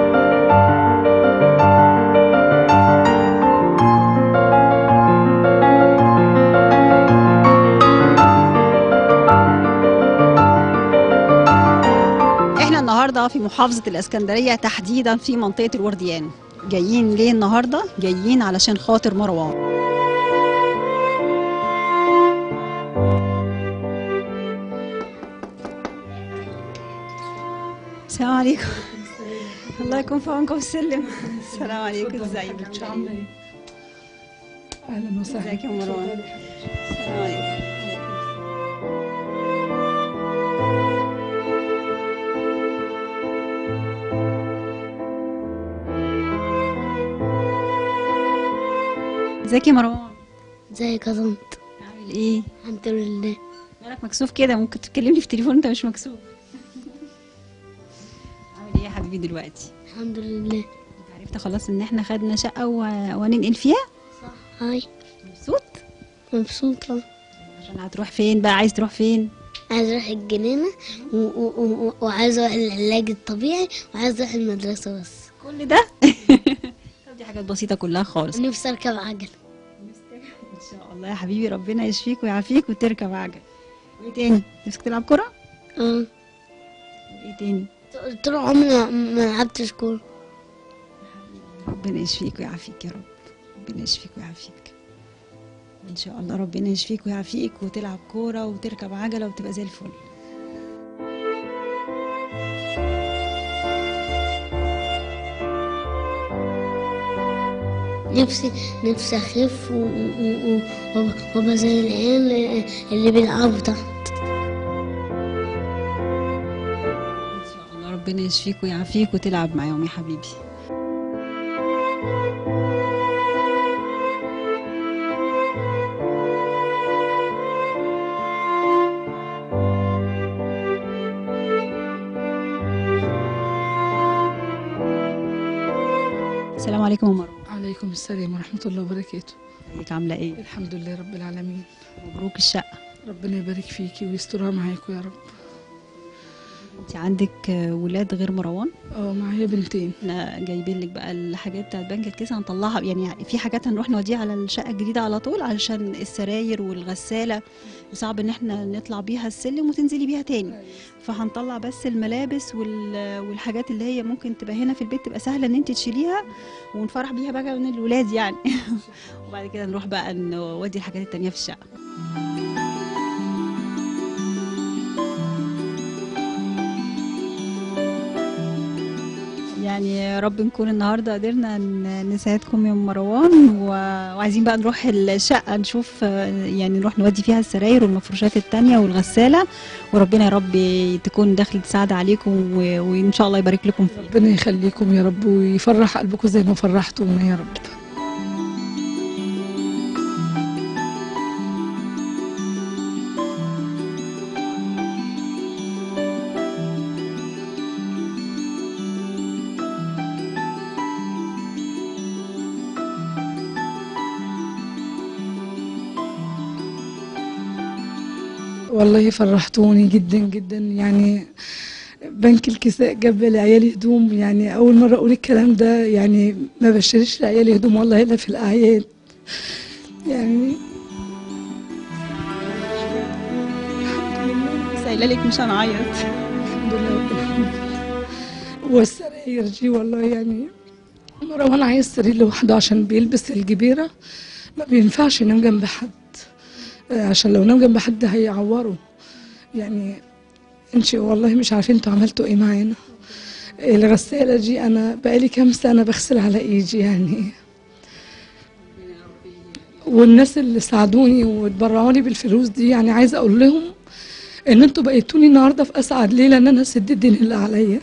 احنا النهارده في محافظه الاسكندريه تحديدا في منطقه الورديان جايين ليه النهارده جايين علشان خاطر مروان السلام عليكم الله يكون في عونكم وسلم السلام عليكم ازيك اهلا وسهلا ازيك يا مروان السلام عليكم ازيك يا مروان ازيك يا طنط عامل ايه الحمد لله مالك مكسوف كده ممكن تكلمني في التليفون انت مش مكسوف عامل ايه يا حبيبي دلوقتي الحمد لله انت عرفت خلاص ان احنا خدنا شقه و... وننقل فيها صح هاي مبسوط مبسوطة عشان هتروح فين بقى عايز تروح فين عايز اروح الجنينة و- و- و- وعايز اروح العلاج الطبيعي وعايز اروح المدرسة بس كل ده طب دي حاجات بسيطة كلها خالص نفسي اركب عجل ان شاء الله يا حبيبي ربنا يشفيك ويعافيك وتركب عجل وايه تاني نفسك تلعب كرة اه وايه تاني طول عمري ما- ما لعبتش كورة ربنا يشفيك ويعافيك يا رب ربنا يشفيك ويعافيك ان شاء الله ربنا يشفيك ويعافيك وتلعب كورة وتركب عجلة وتبقى زي الفل نفسي نفسي اخف و- و- و- وأبقى- وابقى زي العيال اللي بيلعبوا تحت الله ربنا يشفيك ويعافيك وتلعب معاهم يا حبيبي السلام عليكم يا مروه عليكم السلام ورحمة الله وبركاته ازيك عامله ايه الحمد لله رب العالمين مبروك الشقه ربنا يبارك فيكي ويسترها معاكم يا رب انت عندك آه، ولاد غير مروان اه معايا بنتين احنا جايبين لك بقى الحاجات بتاعت بنك الكيس هنطلعها يعني في حاجات هنروح نوديها على الشقه الجديده على طول علشان السراير والغساله وصعب ان احنا نطلع بيها السلم وتنزلي بيها تاني فهنطلع بس الملابس وال- والحاجات اللي هي ممكن تبقى هنا في البيت تبقى سهله ان انت تشيليها ونفرح بيها بقى من الولاد يعني وبعد كده نروح بقى نودي الحاجات التانية في الشقه يعني يا رب نكون النهارده قدرنا ن- نساعدكم يا أم مروان و- وعايزين بقى نروح الشقه نشوف آه، يعني نروح نودي فيها السراير والمفروشات التانية والغساله وربنا يا رب تكون دخلة سعادة عليكم و- وان شاء الله يبارك لكم فيه ربنا يخليكم يا رب ويفرح قلبكم زي ما فرحتونا يا رب والله فرحتوني جدا جدا يعني بنك الكساء جاب لعيالي هدوم يعني اول مره اقول الكلام ده يعني ما بشتريش لعيالي هدوم والله الا في الاعياد يعني سايله لك مش هنعيط الحمد لله رب العالمين والسراير دي والله يعني مروان عايز سرير لوحده عشان بيلبس الجبيره ما بينفعش ينام جنب حد آه، عشان لو نام جنب حد هيعوره يعني انت والله مش عارفين انتوا عملتوا ايه معانا الغسالة دي انا بقالي كام سنة بغسل على ايدي يعني والناس اللي ساعدوني واتبرعوني بالفلوس دي يعني عايزة اقول لهم ان انتوا بقيتوني النهاردة في اسعد ليلة ان انا سد الدين اللي عليا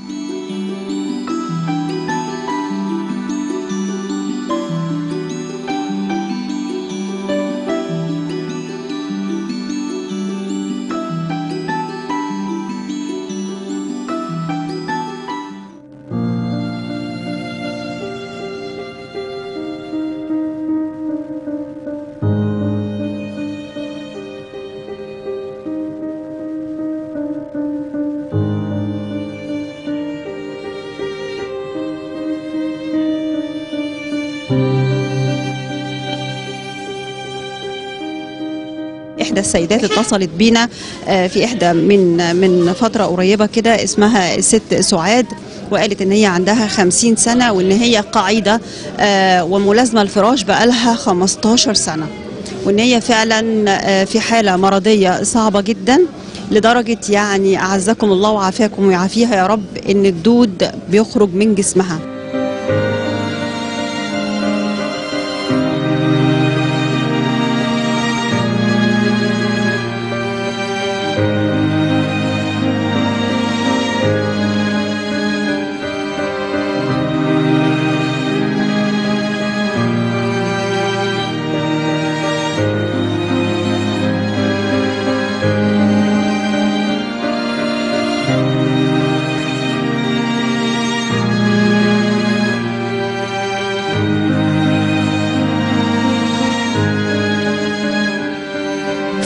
احدى السيدات اتصلت بينا آه، في احدى من من فتره قريبه كده اسمها الست سعاد وقالت ان هي عندها 50 سنه وان هي قاعده آه، وملازمه الفراش بقالها 15 سنه وان هي فعلا آه، في حاله مرضيه صعبه جدا لدرجه يعني اعزكم الله وعافاكم ويعافيها يا رب ان الدود بيخرج من جسمها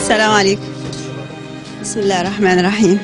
السلام عليكم بسم الله الرحمن الرحيم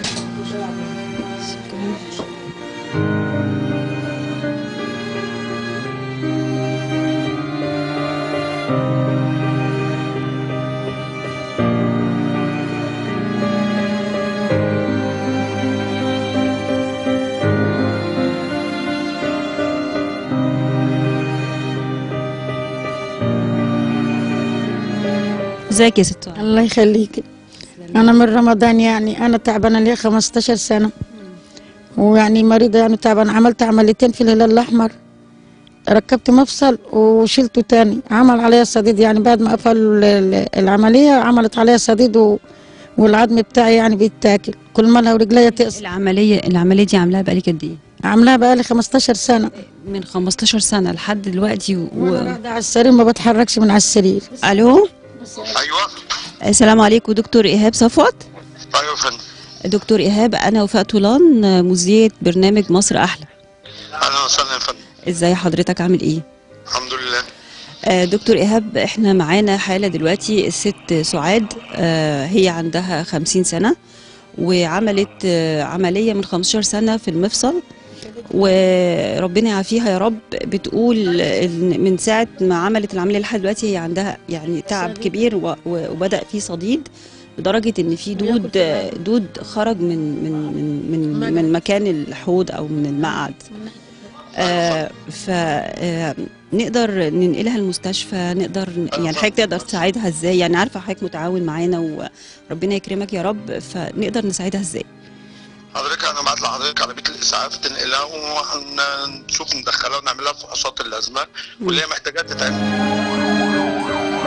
ازيك يا ست الله يخليك انا من رمضان يعني انا تعبانه لي 15 سنه ويعني مريضه يعني تعبانه عملت عمليتين في الهلال الاحمر ركبت مفصل وشلته تاني عمل عليا صديد يعني بعد ما قفل ال- ال- العمليه عملت عليا صديد و... والعظم بتاعي يعني بيتاكل كل ما لها ورجليا تقص العمليه العمليه دي عاملاها بقالك قد ايه عاملاها بقالي 15 سنه من 15 سنه لحد دلوقتي و... وانا قاعده على السرير ما بتحركش من على السرير الو ايوه السلام عليكم دكتور ايهاب صفوت ايوه يا فندم دكتور ايهاب انا وفاء طولان مذيعه برنامج مصر احلى اهلا وسهلا يا فندم ازاي حضرتك عامل ايه الحمد لله آه، دكتور إيهاب احنا معانا حالة دلوقتي الست سعاد آه، هي عندها خمسين سنة وعملت آه، عملية من 15 سنة في المفصل وربنا يعافيها يا رب بتقول إن من ساعة ما عملت العملية لحد دلوقتي هي عندها يعني تعب كبير و- و- وبدأ في صديد لدرجة إن في دود دود خرج من من من من, من مكان الحوض أو من المقعد آه ف آه، نقدر ننقلها المستشفى نقدر يعني حضرتك تقدر تساعدها ازاي يعني عارفه حضرتك متعاون معانا وربنا يكرمك يا رب فنقدر نساعدها ازاي حضرتك انا بعت لحضرتك على بيت الاسعاف تنقلها وهنشوف ندخلها ونعمل لها فحوصات اللازمه واللي هي محتاجاها تتعمل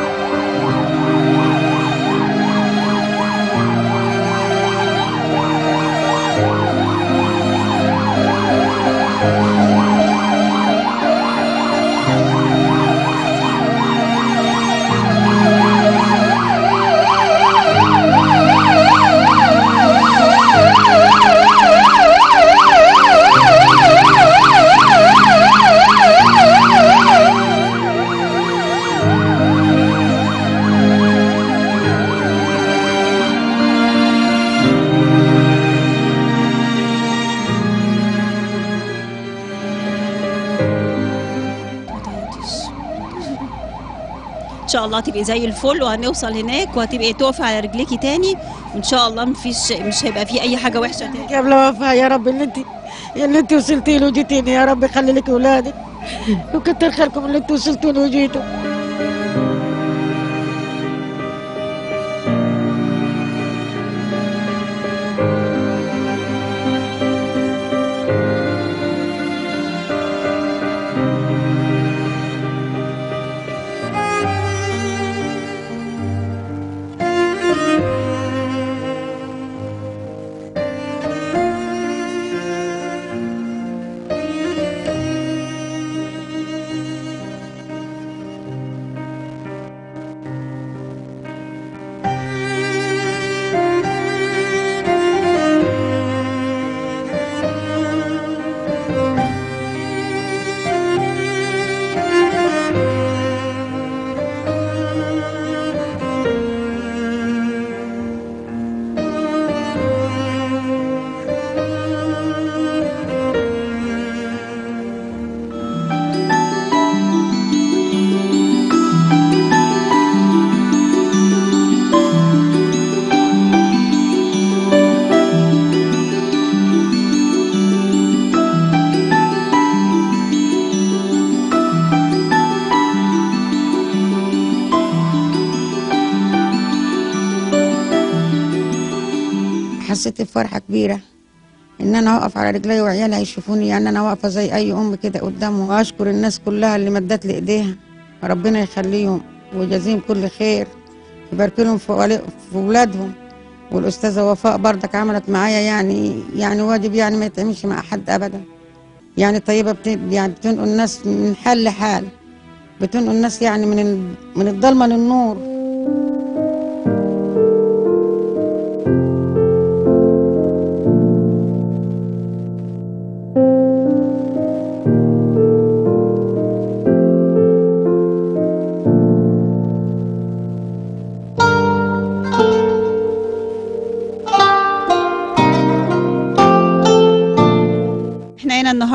ان شاء الله تبقي زي الفل وهنوصل هناك وهتبقي تقفي على رجليكي تاني وان شاء الله مفيش مش هيبقى في اي حاجه وحشه تاني قبل وفاة يا رب اللي انت اللي انت وصلتي له وجيتيني يا رب يخلي لك اولادك وكتر خيركم اللي انتوا وصلتوا له وجيتوا حسيت بفرحة كبيرة إن أنا أقف على رجلي وعيالها يشوفوني يعني أنا واقفة زي أي أم كده قدامهم وأشكر الناس كلها اللي مدت لي إيديها ربنا يخليهم ويجازيهم كل خير يبارك لهم في ولي- في ولادهم والأستاذة وفاء بردك عملت معايا يعني يعني واجب يعني ما يتعملش مع حد أبدا يعني طيبة بت يعني بتنقل الناس من حال لحال بتنقل الناس يعني من ال- من الضلمة للنور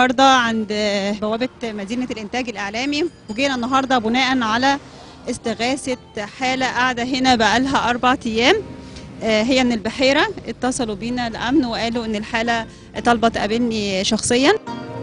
النهارده عند بوابه مدينه الانتاج الاعلامي وجينا النهارده بناء على استغاثه حاله قاعده هنا بقالها اربع ايام آه، هي من البحيره اتصلوا بينا الامن وقالوا ان الحاله طالبه تقابلني شخصيا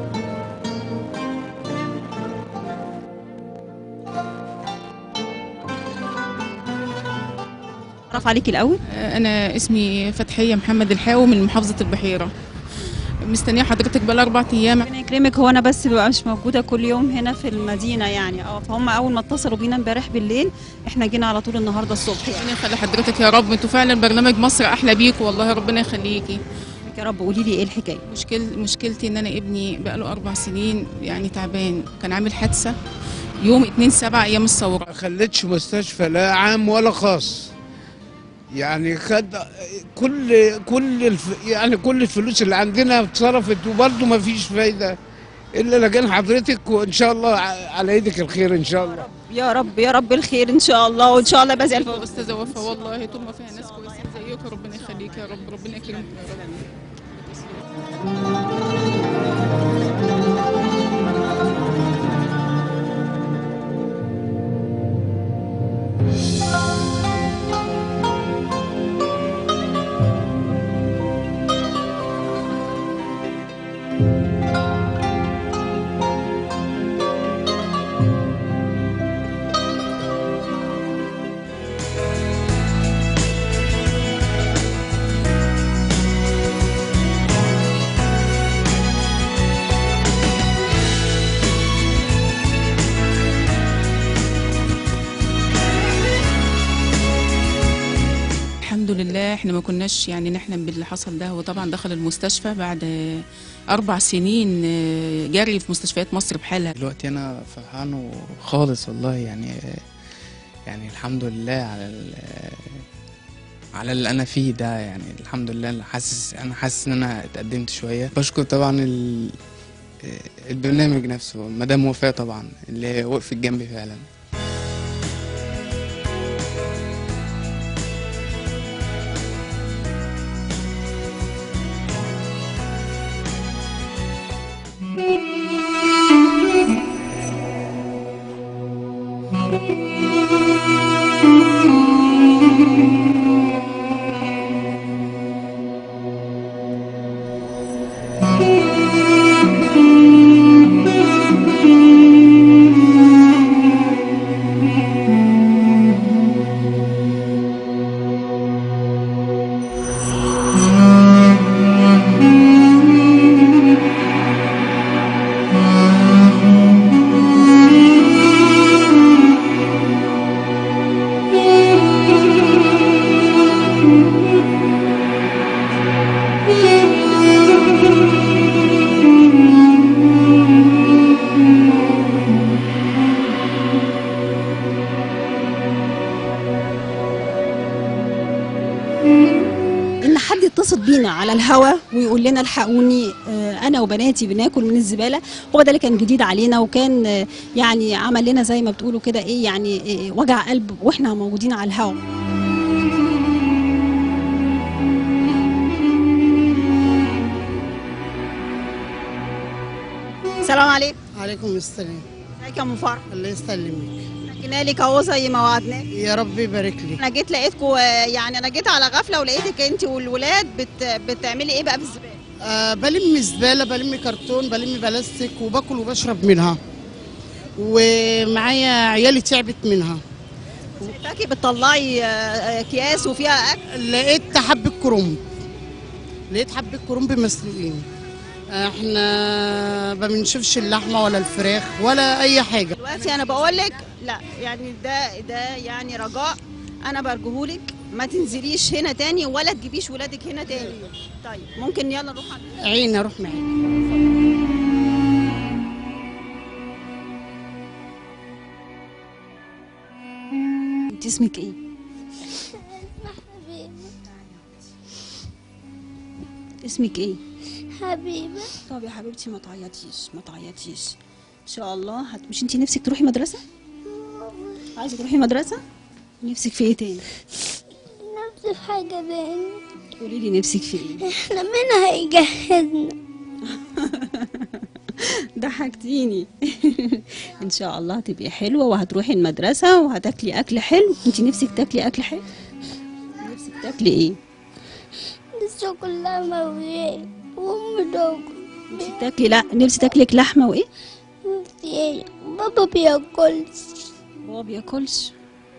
اعرف عليكي الاول أنا اسمي فتحية محمد الحاوي من محافظة البحيرة مستنية حضرتك بقى أربع أيام ربنا يكرمك هو انا بس ببقى مش موجوده كل يوم هنا في المدينه يعني اه فهم اول ما اتصلوا بينا امبارح بالليل احنا جينا على طول النهارده الصبح يعني ربنا يخلي حضرتك يا رب انتوا فعلا برنامج مصر أحلى بيكوا والله ربنا يخليكي يا رب قولي لي ايه الحكايه مشكل مشكلتي ان انا ابني بقاله اربع سنين يعني تعبان كان عامل حادثه يوم 2 7 ايام الثوره ما خلتش مستشفى لا عام ولا خاص يعني خد كل كل الف يعني كل الفلوس اللي عندنا اتصرفت وبرضه ما فيش فايده الا لجان حضرتك وان شاء الله ع- على ايدك الخير ان شاء الله يا رب يا رب الخير ان شاء الله وان شاء الله بس الف استاذه وفاء والله طول ما فيها ناس كويسين زيك ربنا يخليك يا رب ربنا يكرمك يا رب الحمد لله احنا ما كناش يعني نحلم باللي حصل ده هو طبعا دخل المستشفى بعد اربع سنين جري في مستشفيات مصر بحالها دلوقتي انا فرحان خالص والله يعني يعني الحمد لله على ال- على اللي انا فيه ده يعني الحمد لله أنا حاسس انا حاسس ان انا اتقدمت شويه بشكر طبعا ال- البرنامج نفسه مدام وفاء طبعا اللي وقفت جنبي فعلا ان حد يتصل بينا على الهوا ويقول لنا الحقوني آه، انا وبناتي بناكل من الزباله هو ده اللي كان جديد علينا وكان آه، يعني عمل لنا زي ما بتقولوا كده ايه يعني إيه وجع قلب واحنا موجودين على الهوا السلام عليكم عليكم السلام ازيك يا ام فرح الله يسلمك جينا لك اهو زي ما وعدناك يا رب يبارك لك انا جيت لقيتكم يعني انا جيت على غفله ولقيتك انت والولاد بت... بتعملي ايه بقى في الزباله آه بلم زباله بلم كرتون بلم بلاستيك وباكل وبشرب منها ومعايا عيالي تعبت منها شايفاكي بتطلعي آه، آه، اكياس وفيها اكل لقيت حبة كرنب لقيت حبة كرنب مسلوقين احنا ما بنشوفش اللحمه ولا الفراخ ولا اي حاجه دلوقتي انا بقول لك لا يعني ده ده يعني رجاء انا برجهولك ما تنزليش هنا تاني ولا تجيبيش ولادك هنا تاني طيب ممكن يلا نروح على عيني اروح معاك انت اسمك ايه اسمك ايه حبيبة طب يا حبيبتي ما تعيطيش ما تعيطيش ان شاء الله هت... مش انت نفسك تروحي مدرسه عايزه تروحي مدرسه نفسك في ايه تاني نفس حاجة تاني قولي لي نفسك في ايه احنا مين هيجهزنا ضحكتيني ان شاء الله هتبقي حلوه وهتروحي المدرسه وهتاكلي اكل حلو انت نفسك تاكلي اكل حلو نفسك تاكلي ايه لسه كلها مويه وام دوج نفسك تاكلي لا نفسك تاكلي لحمه وايه ايه بابا بياكلش بابا بياكلش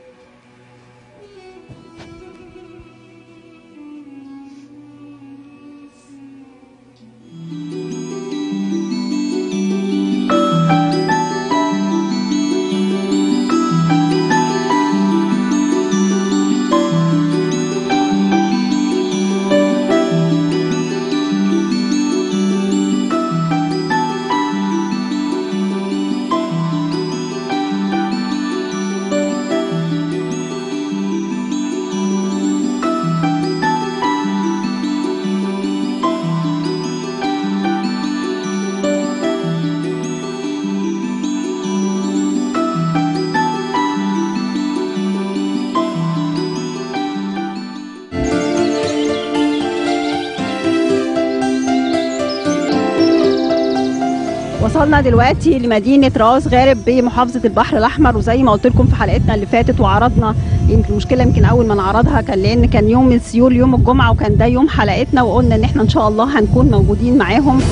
وصلنا دلوقتي لمدينة راس غارب بمحافظة البحر الأحمر وزي ما قلت لكم في حلقتنا اللي فاتت وعرضنا يمكن المشكلة يمكن أول ما نعرضها كان لأن كان يوم السيول يوم الجمعة وكان ده يوم حلقتنا وقلنا إن إحنا إن شاء الله هنكون موجودين معاهم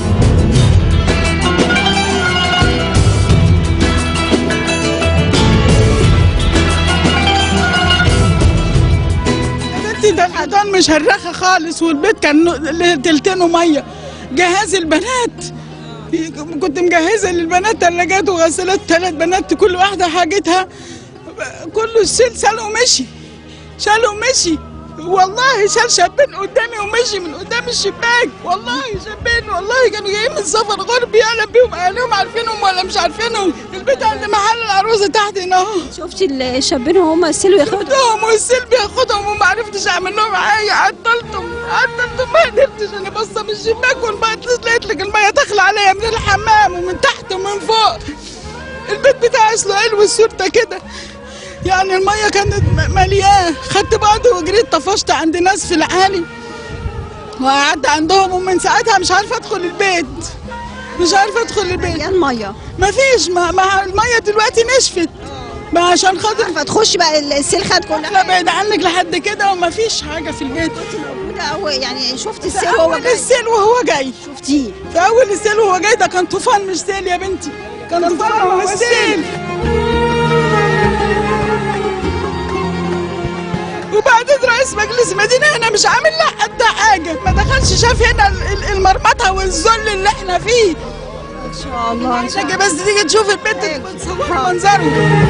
بنتي ده الحيطان مشرخه خالص والبيت كان له تلتينه ميه جهاز البنات كنت مجهزه للبنات ثلاجات وغسالات ثلاث بنات كل واحده حاجتها كله السيل شال ومشي شال ومشي والله شال شابين قدامي ومشي من قدام الشباك والله شابين والله كانوا جايين من سفر غرب يعلم بيهم اهلهم عارفينهم ولا مش عارفينهم البيت عند محل العروسه تحت هنا اهو شفتي الشابين وهم السيل ياخدهم شفتهم والسيل بياخدهم وما عرفتش اعمل لهم حاجه عطلتهم عطلتهم ما قدرتش انا باصه من الشباك والميه لقيت لك الميه داخله عليا من الحمام ومن تحت ومن فوق البيت بتاع اسرائيل والسورته كده يعني الميه كانت م- ملياه خدت بعضي وجريت طفشت عند ناس في العالي وقعدت عندهم ومن ساعتها مش عارفه ادخل البيت مش عارفه ادخل البيت مليان ميه مفيش ما, ما الميه دلوقتي نشفت ما عشان خاطر فتخش بقى السيل خد كلها لا بعيد عنك لحد كده ومفيش حاجه في البيت موجودة أو يعني شفت السيل في وهو اول جاي السيل وهو جاي شفتيه في اول السيل وهو جاي ده كان طوفان مش سيل يا بنتي كان طوفان وهو السيل وبعدين رئيس مجلس المدينة هنا مش عامل لا قد حاجة ما دخلش شاف هنا ال- ال- المرمطة والذل اللي احنا فيه ان شاء الله ان شاء الله بس تيجي تشوف البيت تصور منظره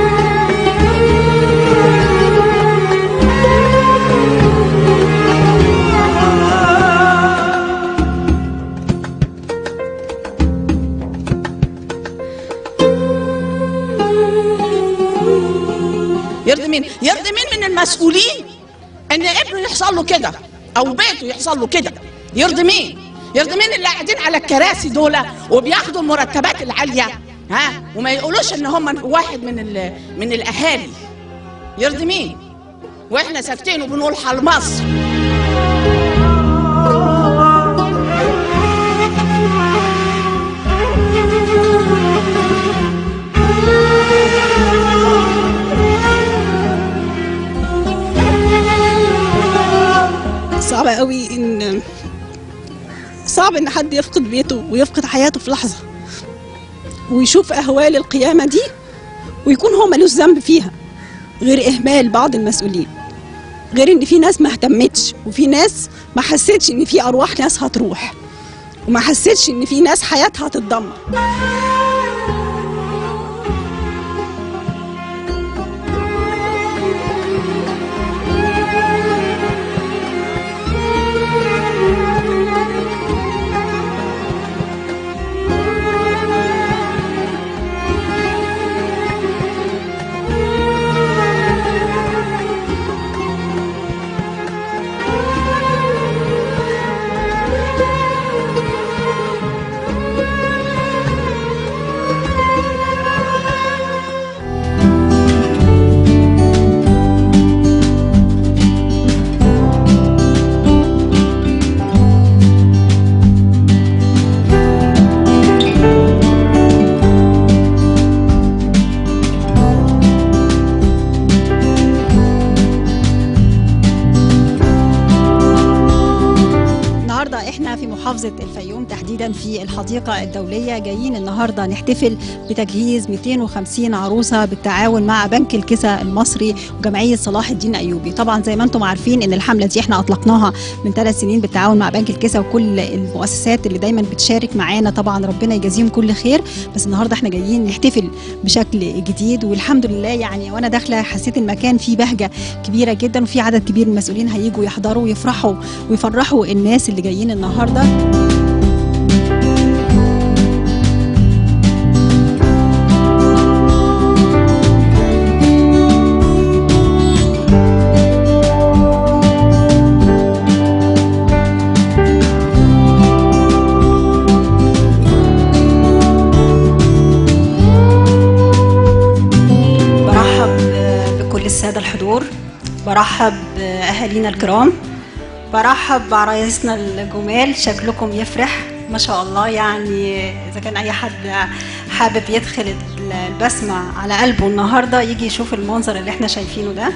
يرضي مين؟ يرضي مين من المسؤولين ان ابنه يحصل له كده او بيته يحصل له كده يرضي مين؟ يرضي مين اللي قاعدين على الكراسي دول وبياخدوا المرتبات العاليه ها وما يقولوش ان هم واحد من ال- من الاهالي يرضي مين؟ واحنا ساكتين وبنقول حال مصر صعب قوي ان صعب ان حد يفقد بيته ويفقد حياته في لحظه ويشوف اهوال القيامه دي ويكون هو ملوش ذنب فيها غير اهمال بعض المسؤولين غير ان في ناس ما اهتمتش وفي ناس ما حسيتش ان في ارواح ناس هتروح وما حسيتش ان في ناس حياتها هتتدمر محافظة الفيوم تحديدا في الحديقة الدولية جايين النهاردة نحتفل بتجهيز 250 عروسة بالتعاون مع بنك الكسا المصري وجمعية صلاح الدين أيوبي طبعا زي ما انتم عارفين ان الحملة دي احنا اطلقناها من ثلاث سنين بالتعاون مع بنك الكسا وكل المؤسسات اللي دايما بتشارك معانا طبعا ربنا يجازيهم كل خير بس النهاردة احنا جايين نحتفل بشكل جديد والحمد لله يعني وانا داخلة حسيت المكان فيه بهجة كبيرة جدا وفي عدد كبير من المسؤولين هيجوا يحضروا ويفرحوا ويفرحوا الناس اللي جايين النهارده برحب بكل السادة الحضور برحب بأهالينا الكرام برحب بعرايسنا الجمال شكلكم يفرح ما شاء الله يعني إذا كان أي حد حابب يدخل البسمة على قلبه النهاردة يجي يشوف المنظر اللي احنا شايفينه ده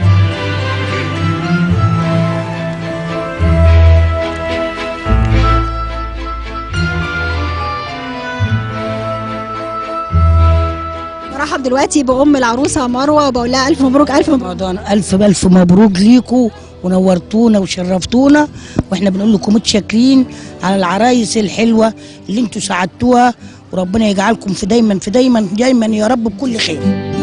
برحب دلوقتي بأم العروسة مروة وبقول لها ألف مبروك ألف مبروك رمضان ألف ألف مبروك ليكوا ونورتونا وشرفتونا واحنا بنقول لكم متشكرين على العرايس الحلوة اللي انتوا ساعدتوها وربنا يجعلكم في دايما في دايما دايما يا رب بكل خير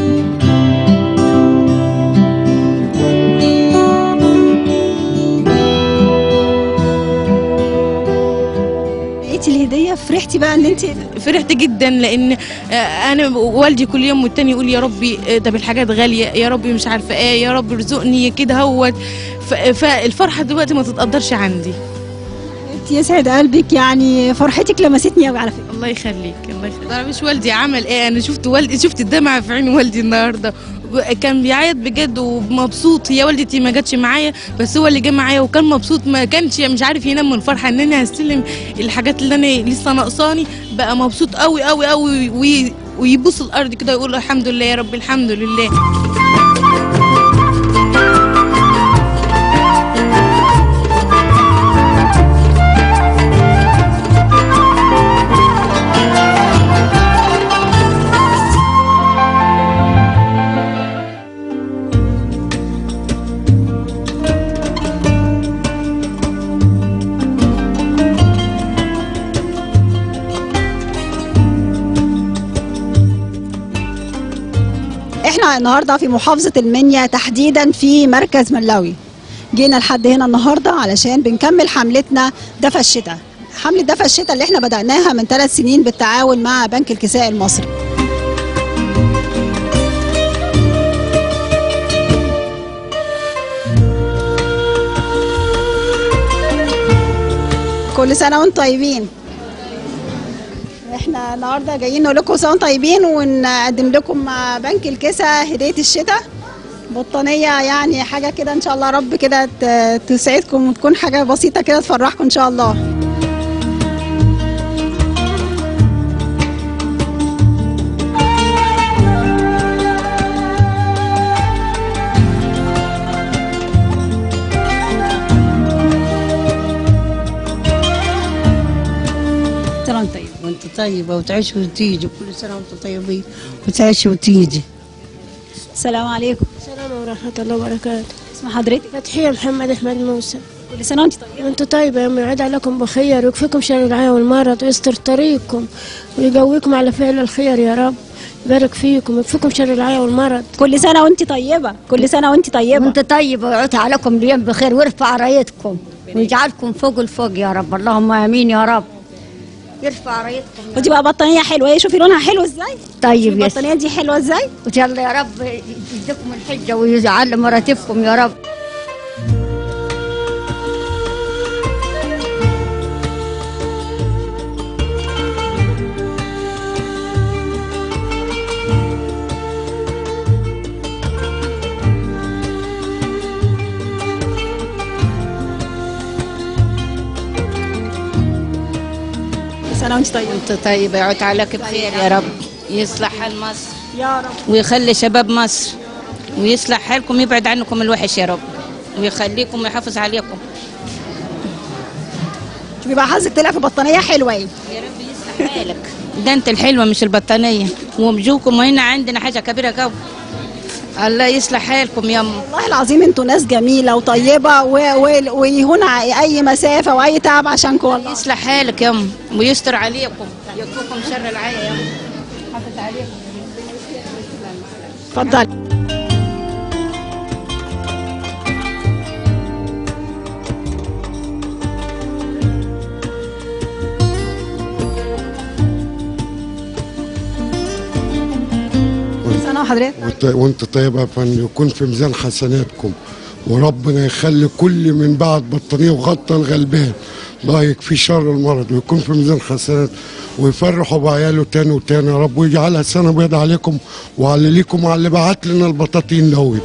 لقيتي الهدية فرحتي بقى ان انت فرحت جدا لان آه، انا والدي كل يوم والتاني يقول يا ربي آه، طب الحاجات غاليه يا ربي مش عارفه ايه يا رب ارزقني كده هوت ف- فالفرحه دلوقتي ما تتقدرش عندي انت يسعد قلبك يعني فرحتك لمستني قوي على فكرة الله يخليك الله يخليك انا مش والدي عمل ايه انا شفت والدي شفت الدمعه في عين والدي النهارده كان بيعيط بجد ومبسوط هي والدتي ما جاتش معايا بس هو اللي جه معايا وكان مبسوط ما كانش مش عارف ينام من الفرحه ان انا هستلم الحاجات اللي انا لسه ناقصاني بقى مبسوط قوي قوي قوي وي- ويبوس الارض كده ويقول الحمد لله يا رب الحمد لله احنا النهارده في محافظة المنيا تحديدا في مركز ملاوي جينا لحد هنا النهارده علشان بنكمل حملتنا دفى الشتاء حملة دفى الشتاء اللي احنا بدأناها من ثلاث سنين بالتعاون مع بنك الكساء المصري كل سنة وانتم طيبين احنا النهارده جايين نقول لكم سنه وانتم طيبين ونقدم لكم مع بنك الكسا هديه الشتاء بطانيه يعني حاجه كده ان شاء الله رب كده ت- تسعدكم وتكون حاجه بسيطه كده تفرحكم ان شاء الله سنة وانت طيب وانت طيبة وتعيش وتيجي كل سنة وانت طيبين وتعيش وتيجي السلام عليكم السلام ورحمة الله وبركاته اسم حضرتك فتحية محمد أحمد موسى كل سنة وانت طيبة وانت طيبة يا أمي يعيد عليكم بخير ويكفيكم شر العيا والمرض ويستر طريقكم ويقويكم على فعل الخير يا رب يبارك فيكم ويكفيكم شر العيا والمرض كل سنة وانت طيبة كل سنة وانت طيبة وانت طيبة ويعود عليكم اليوم بخير ويرفع رايتكم ويجعلكم فوق الفوق يا رب اللهم امين يا رب يرفع رايتكم ودي بقى بطانية حلوة ايه شوفي لونها حلو ازاي طيب شوفي يا البطانية دي حلوة ازاي ويلا يا رب يديكم الحجة ويجعل مراتبكم يا رب كل سنة وانت طيبة وانت طيبة يعود عليك بخير يا رب يصلح حال مصر يا رب ويخلي شباب مصر ويصلح حالكم يبعد عنكم الوحش يا رب ويخليكم ويحافظ عليكم بيبقى حظك طلع في بطانيه حلوه ايه حالك ده انت الحلوه مش البطانيه ومجوكم وهنا عندنا حاجه كبيره قوي الله يصلح حالكم يما والله العظيم انتوا ناس جميله وطيبه و- و- ويهون ع- اي مسافه واي تعب عشانكم والله يصلح حالك يما ويستر عليكم يكفوكم شر العيا يما حافظ عليكم اتفضلي كل سنه وحضرتك وانت, وانت طيب يا فندم يكون في ميزان حسناتكم وربنا يخلي كل من بعد بطانيه وغطى الغلبان الله يكفي شر المرض ويكون في ميزان حسنات ويفرحوا بعياله تاني وتاني يا رب ويجعلها سنه بيض عليكم وعلى ليكم وعلى اللي بعت لنا البطاطين دوت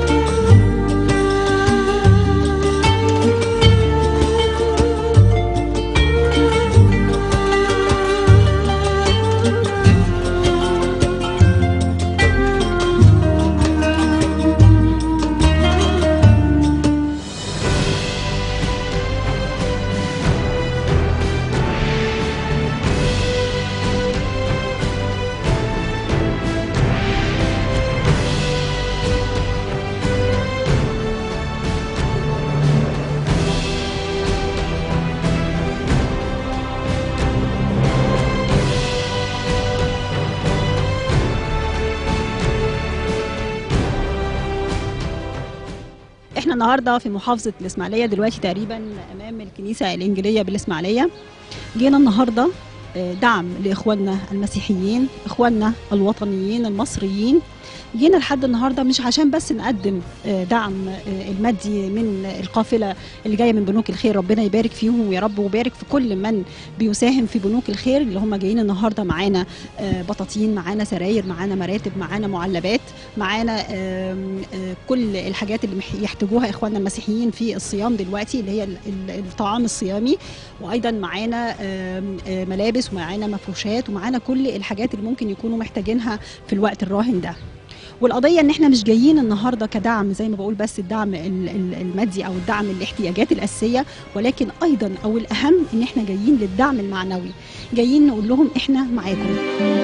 احنا النهارده في محافظه الاسماعيليه دلوقتي تقريبا امام الكنيسه الانجيليه بالاسماعيليه جينا النهارده آه، دعم لاخواننا المسيحيين اخواننا الوطنيين المصريين جينا لحد النهارده مش عشان بس نقدم آه، دعم آه، المادي من القافله اللي جايه من بنوك الخير ربنا يبارك فيهم يا رب ويبارك في كل من بيساهم في بنوك الخير اللي هم جايين النهارده معانا آه، بطاطين معانا سراير معانا مراتب معانا معلبات معانا آم، آه، كل الحاجات اللي مح- يحتاجوها اخواننا المسيحيين في الصيام دلوقتي اللي هي ال- ال- الطعام الصيامي وايضا معانا آم، آه، ملابس ومعانا مفروشات ومعانا كل الحاجات اللي ممكن يكونوا محتاجينها في الوقت الراهن ده والقضيه ان احنا مش جايين النهارده كدعم زي ما بقول بس الدعم ال- ال- المادي او الدعم الاحتياجات الاساسيه ولكن ايضا او الاهم ان احنا جايين للدعم المعنوي جايين نقول لهم احنا معاكم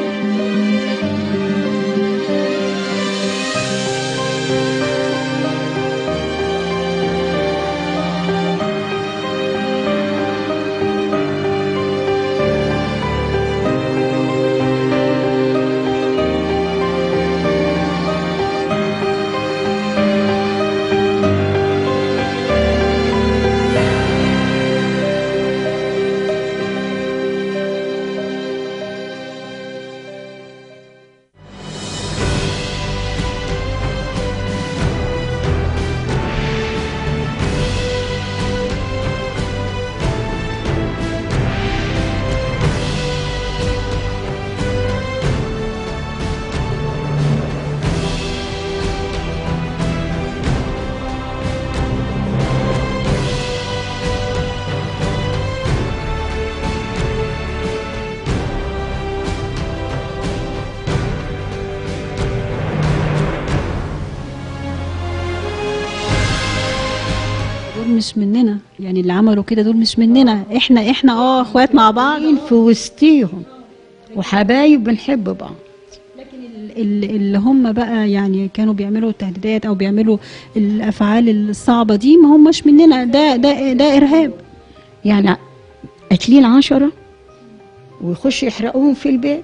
دول مش مننا يعني اللي عملوا كده دول مش مننا احنا احنا اه اخوات مع بعض في وسطيهم وحبايب بنحب بعض ال- اللي هم بقى يعني كانوا بيعملوا التهديدات او بيعملوا الافعال الصعبه دي ما همش مننا ده ده ده ارهاب يعني قاتلين عشرة ويخش يحرقوهم في البيت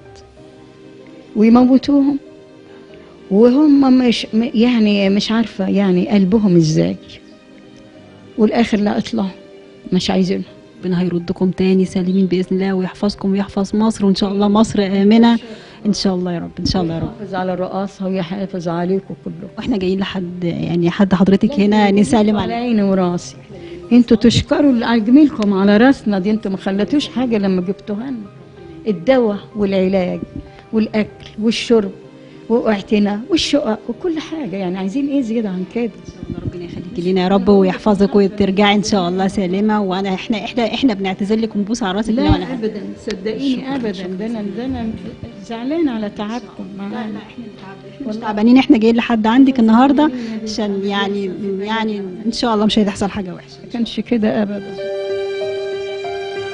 ويموتوهم وهم مش م- يعني مش عارفة يعني قلبهم ازاي والآخر لا اطلع مش عايزينهم ربنا هيردكم تاني سالمين باذن الله ويحفظكم ويحفظ مصر وان شاء الله مصر امنه ان شاء الله يا رب ان شاء الله يا رب يحافظ على الرئاسة ويحافظ عليكم كلكم واحنا جايين لحد يعني حد حضرتك هنا نسلم على عليه عيني وراسي انتوا تشكروا اللي على جميلكم على راسنا دي انتوا ما خلتوش حاجة لما جبتوها لنا الدواء والعلاج والأكل والشرب واعتناء والشقق وكل حاجة يعني عايزين ايه زيادة عن كده ربنا يخليكي لينا يا رب ويحفظك وترجعي ان شاء الله سالمه وانا احنا احنا احنا بنعتذر ونبوس على راسك لا لا ولا حاجة. ابدا صدقيني ابدا ده انا ده انا زعلانه على تعبكم معانا مش تعبانين احنا جايين لحد عندك النهارده عشان يعني يعني ان شاء الله مش هتحصل حاجه وحشه ما كانش كده ابدا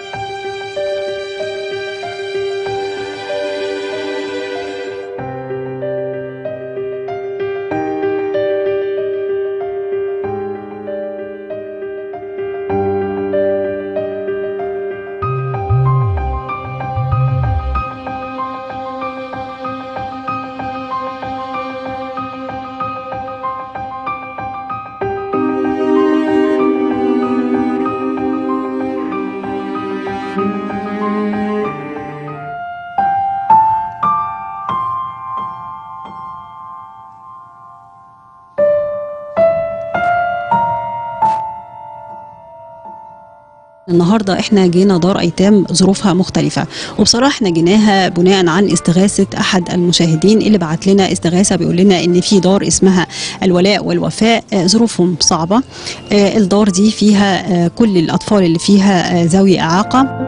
النهارده احنا جينا دار ايتام ظروفها مختلفه وبصراحه احنا جيناها بناء عن استغاثه احد المشاهدين اللي بعت لنا استغاثه بيقول لنا ان في دار اسمها الولاء والوفاء آه، ظروفهم صعبه آه، الدار دي فيها آه، كل الاطفال اللي فيها آه، ذوي اعاقه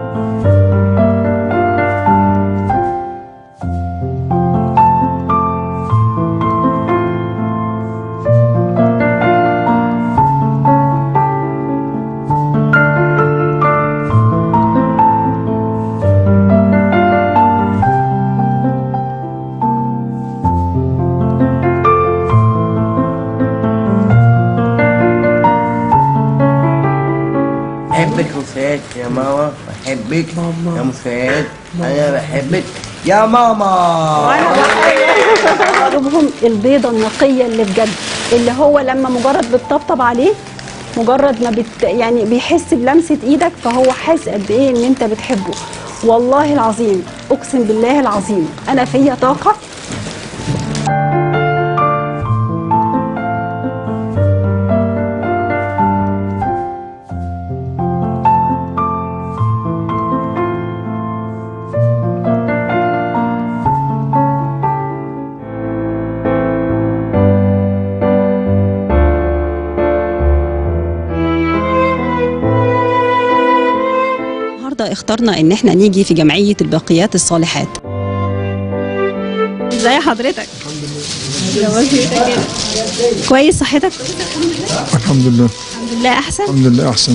بحبك وفات يا ماما بحبك يا مفات انا بحبك يا ماما قلوبهم البيضة النقية اللي بجد اللي هو لما مجرد بتطبطب عليه مجرد ما بت يعني بيحس بلمسة ايدك فهو حاسس قد ايه ان انت بتحبه والله العظيم اقسم بالله العظيم انا فيا طاقة النهارده اخترنا ان احنا نيجي في جمعيه الباقيات الصالحات ازي حضرتك كويس صحتك الحمد لله الحمد لله احسن الحمد لله احسن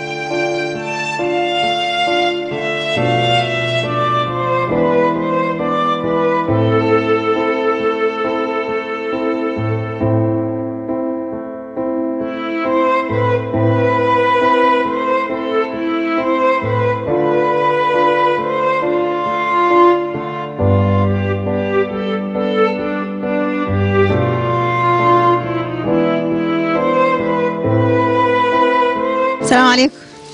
السلام عليكم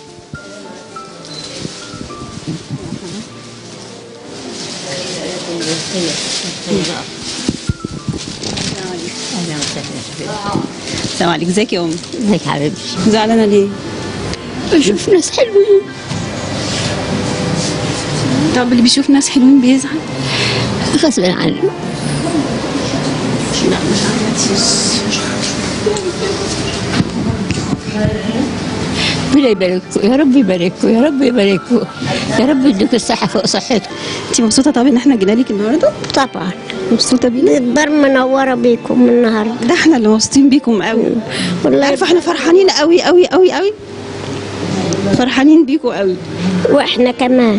السلام عليكم ازيك يا امي ازيك يا حبيبتي زعلانه ليه بشوف ناس حلوين طب اللي بيشوف ناس حلوين بيزعل غصب عنه لا ما عملتيش ربنا يبارككم يا رب يبارككم يا رب يبارككم يا رب يديك الصحة فوق صحتكم انت مبسوطة طب ان احنا جينا لك النهارده؟ طبعا مبسوطة بينا؟ الدار منورة بيكم النهاردة ده احنا اللي مبسوطين بيكم قوي والله عارفة احنا فرحانين قوي قوي قوي قوي فرحانين بيكم قوي واحنا كمان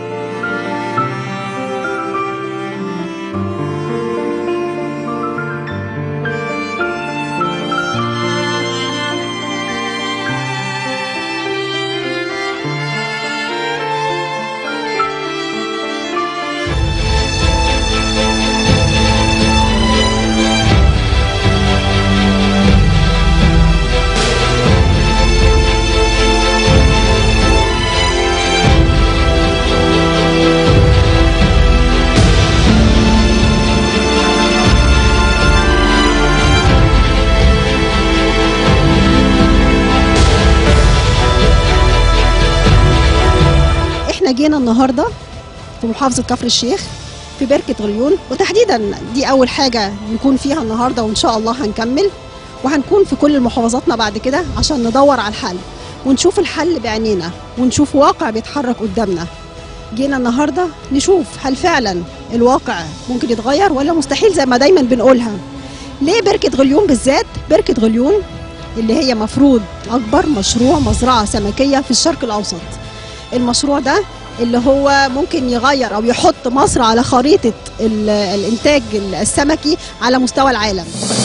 احنا جينا النهارده في محافظه كفر الشيخ في بركه غليون وتحديدا دي اول حاجه نكون فيها النهارده وان شاء الله هنكمل وهنكون في كل محافظاتنا بعد كده عشان ندور على الحل ونشوف الحل بعينينا ونشوف واقع بيتحرك قدامنا جينا النهارده نشوف هل فعلا الواقع ممكن يتغير ولا مستحيل زي ما دايما بنقولها ليه بركه غليون بالذات بركه غليون اللي هي مفروض اكبر مشروع مزرعه سمكيه في الشرق الاوسط المشروع ده اللي هو ممكن يغير او يحط مصر على خريطه ال- الانتاج السمكي على مستوى العالم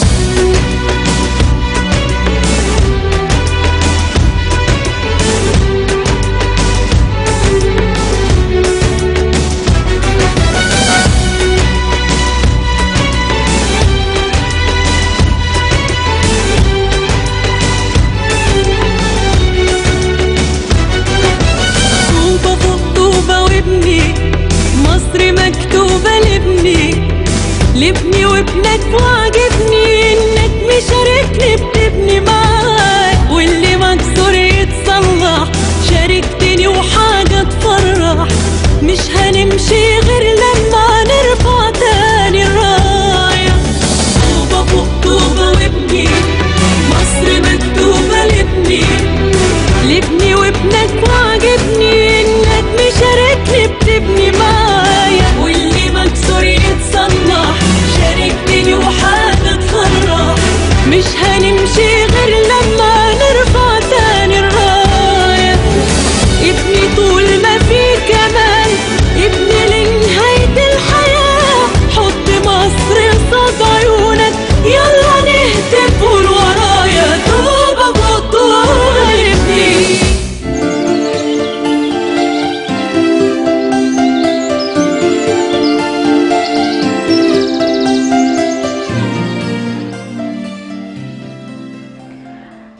طوبة فوق طوبة وابني مصر مكتوبة لابني لابني وابنك وعجبني انك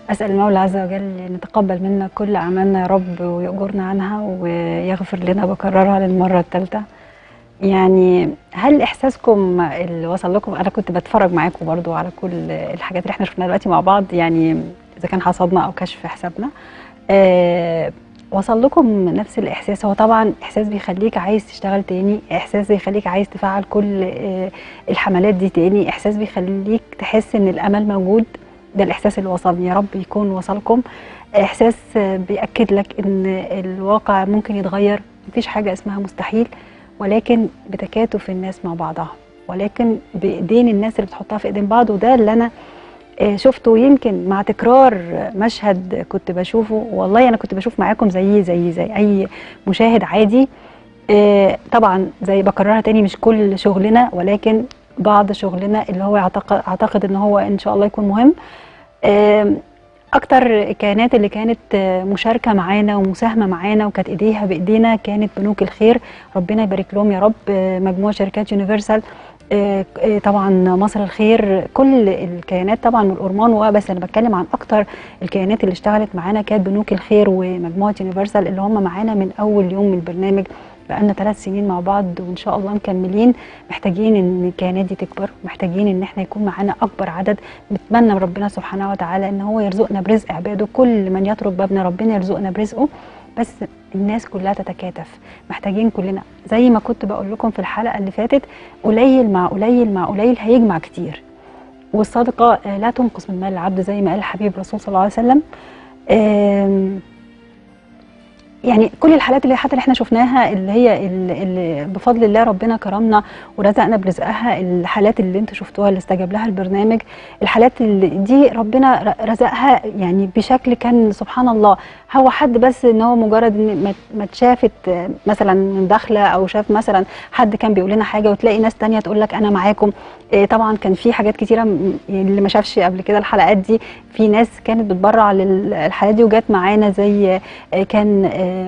أسأل المولى عز وجل أن يتقبل منا كل أعمالنا يا رب ويأجرنا عنها ويغفر لنا بكررها للمرة الثالثة يعني هل إحساسكم اللي وصل لكم أنا كنت بتفرج معاكم برضو على كل الحاجات اللي احنا شفناها دلوقتي مع بعض يعني إذا كان حصادنا أو كشف حسابنا آه وصل لكم نفس الإحساس هو طبعا إحساس بيخليك عايز تشتغل تاني إحساس بيخليك عايز تفعل كل آه الحملات دي تاني إحساس بيخليك تحس إن الأمل موجود ده الإحساس اللي وصلني يا رب يكون وصلكم إحساس آه، بيأكد لك إن الواقع ممكن يتغير مفيش حاجة اسمها مستحيل ولكن بتكاتف الناس مع بعضها ولكن بإيدين الناس اللي بتحطها في إيدين بعض وده اللي أنا آه، شفته يمكن مع تكرار مشهد كنت بشوفه والله انا كنت بشوف معاكم زي زي زي اي مشاهد عادي آه، طبعا زي بكررها تاني مش كل شغلنا ولكن بعض شغلنا اللي هو اعتقد اعتقد ان هو ان شاء الله يكون مهم آم، اكتر الكيانات اللي كانت آه، مشاركه معانا ومساهمه معانا وكانت ايديها بايدينا كانت بنوك الخير ربنا يبارك لهم يا رب آه، مجموعه شركات يونيفرسال آه، آه، طبعا مصر الخير كل الكيانات طبعا والأورمان وبس انا بتكلم عن اكتر الكيانات اللي اشتغلت معانا كانت بنوك الخير ومجموعه يونيفرسال اللي هم معانا من اول يوم من البرنامج بقالنا ثلاث سنين مع بعض وان شاء الله مكملين محتاجين ان الكيانات دي تكبر محتاجين ان احنا يكون معانا اكبر عدد نتمنى من ربنا سبحانه وتعالى ان هو يرزقنا برزق عباده كل من يترك بابنا ربنا يرزقنا برزقه بس الناس كلها تتكاتف محتاجين كلنا زي ما كنت بقول لكم في الحلقه اللي فاتت قليل مع قليل مع قليل هيجمع كتير والصدقه آه، لا تنقص من مال العبد زي ما قال الحبيب الرسول صلى الله عليه وسلم آم، يعني كل الحالات اللي حتى اللي احنا شفناها اللي هي اللي اللي بفضل الله ربنا كرمنا ورزقنا برزقها الحالات اللي انتوا شفتوها اللي استجاب لها البرنامج الحالات اللي دي ربنا ر- رزقها يعني بشكل كان سبحان الله هو حد بس ان هو مجرد ان ما- ما اتشافت آه، مثلا من داخله او شاف مثلا حد كان بيقول لنا حاجه وتلاقي ناس تانية تقول لك انا معاكم آه، طبعا كان في حاجات كتيره م- اللي ما شافش قبل كده الحلقات دي في ناس كانت بتبرع للحالات دي وجات معانا زي آه، كان آه،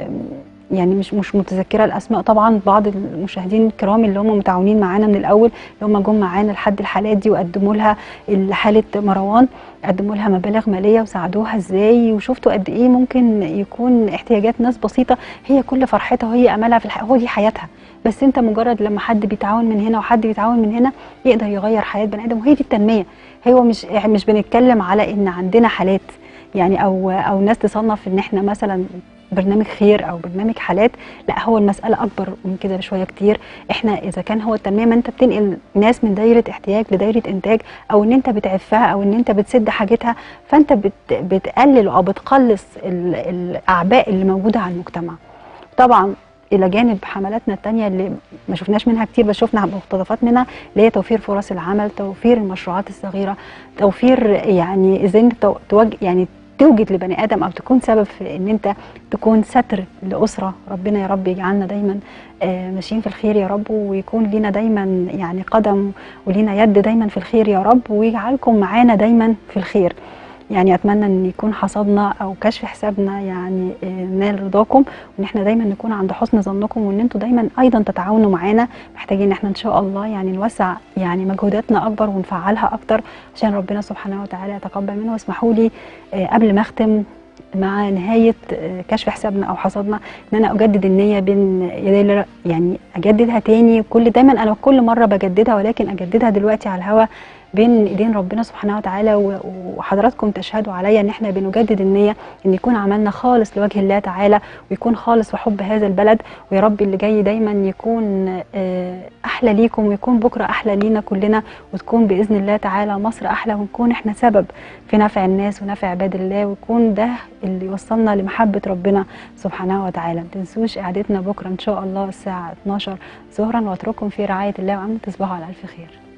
يعني مش مش متذكره الاسماء طبعا بعض المشاهدين الكرام اللي هم متعاونين معانا من الاول اللي هم جم معانا لحد الحالات دي وقدموا لها حاله مروان قدموا لها مبالغ ماليه وساعدوها ازاي وشفتوا قد ايه ممكن يكون احتياجات ناس بسيطه هي كل فرحتها وهي املها في الحياه هو دي حياتها بس انت مجرد لما حد بيتعاون من هنا وحد بيتعاون من هنا يقدر يغير حياه بني ادم وهي دي التنميه هو مش مش بنتكلم على ان عندنا حالات يعني او او ناس تصنف ان احنا مثلا برنامج خير او برنامج حالات لا هو المساله اكبر من كده بشويه كتير احنا اذا كان هو التنميه ما انت بتنقل ناس من دايره احتياج لدايره انتاج او ان انت بتعفها او ان انت بتسد حاجتها فانت بت بتقلل او بتقلص ال- الاعباء اللي موجوده على المجتمع طبعا الى جانب حملاتنا التانية اللي ما شفناش منها كتير بس شفنا مقتطفات منها اللي هي توفير فرص العمل توفير المشروعات الصغيره توفير يعني ازاي انت تو- توج يعني توجد لبني ادم او تكون سبب في ان انت تكون ستر لاسره ربنا يا رب يجعلنا دايما آه، ماشيين في الخير يا رب ويكون لينا دايما يعني قدم ولينا يد دايما في الخير يا رب ويجعلكم معانا دايما في الخير يعني اتمنى ان يكون حصادنا او كشف حسابنا يعني آه، نال رضاكم وان احنا دايما نكون عند حسن ظنكم وان انتوا دايما ايضا تتعاونوا معانا محتاجين ان احنا ان شاء الله يعني نوسع يعني مجهوداتنا اكبر ونفعلها اكتر عشان ربنا سبحانه وتعالى يتقبل منا واسمحوا لي آه، قبل ما اختم مع نهاية آه، كشف حسابنا أو حصادنا إن أنا أجدد النية بين يدي الله يعني أجددها تاني كل دايما أنا كل مرة بجددها ولكن أجددها دلوقتي على الهوا بين ايدين ربنا سبحانه وتعالى و- وحضراتكم تشهدوا عليا ان احنا بنجدد النيه ان يكون عملنا خالص لوجه الله تعالى ويكون خالص وحب هذا البلد ويا رب اللي جاي دايما يكون آه، احلى ليكم ويكون بكره احلى لينا كلنا وتكون باذن الله تعالى مصر احلى ونكون احنا سبب في نفع الناس ونفع عباد الله ويكون ده اللي يوصلنا لمحبه ربنا سبحانه وتعالى ما تنسوش قعدتنا بكره ان شاء الله الساعه 12 ظهرا واترككم في رعايه الله وامن تصبحوا على الف خير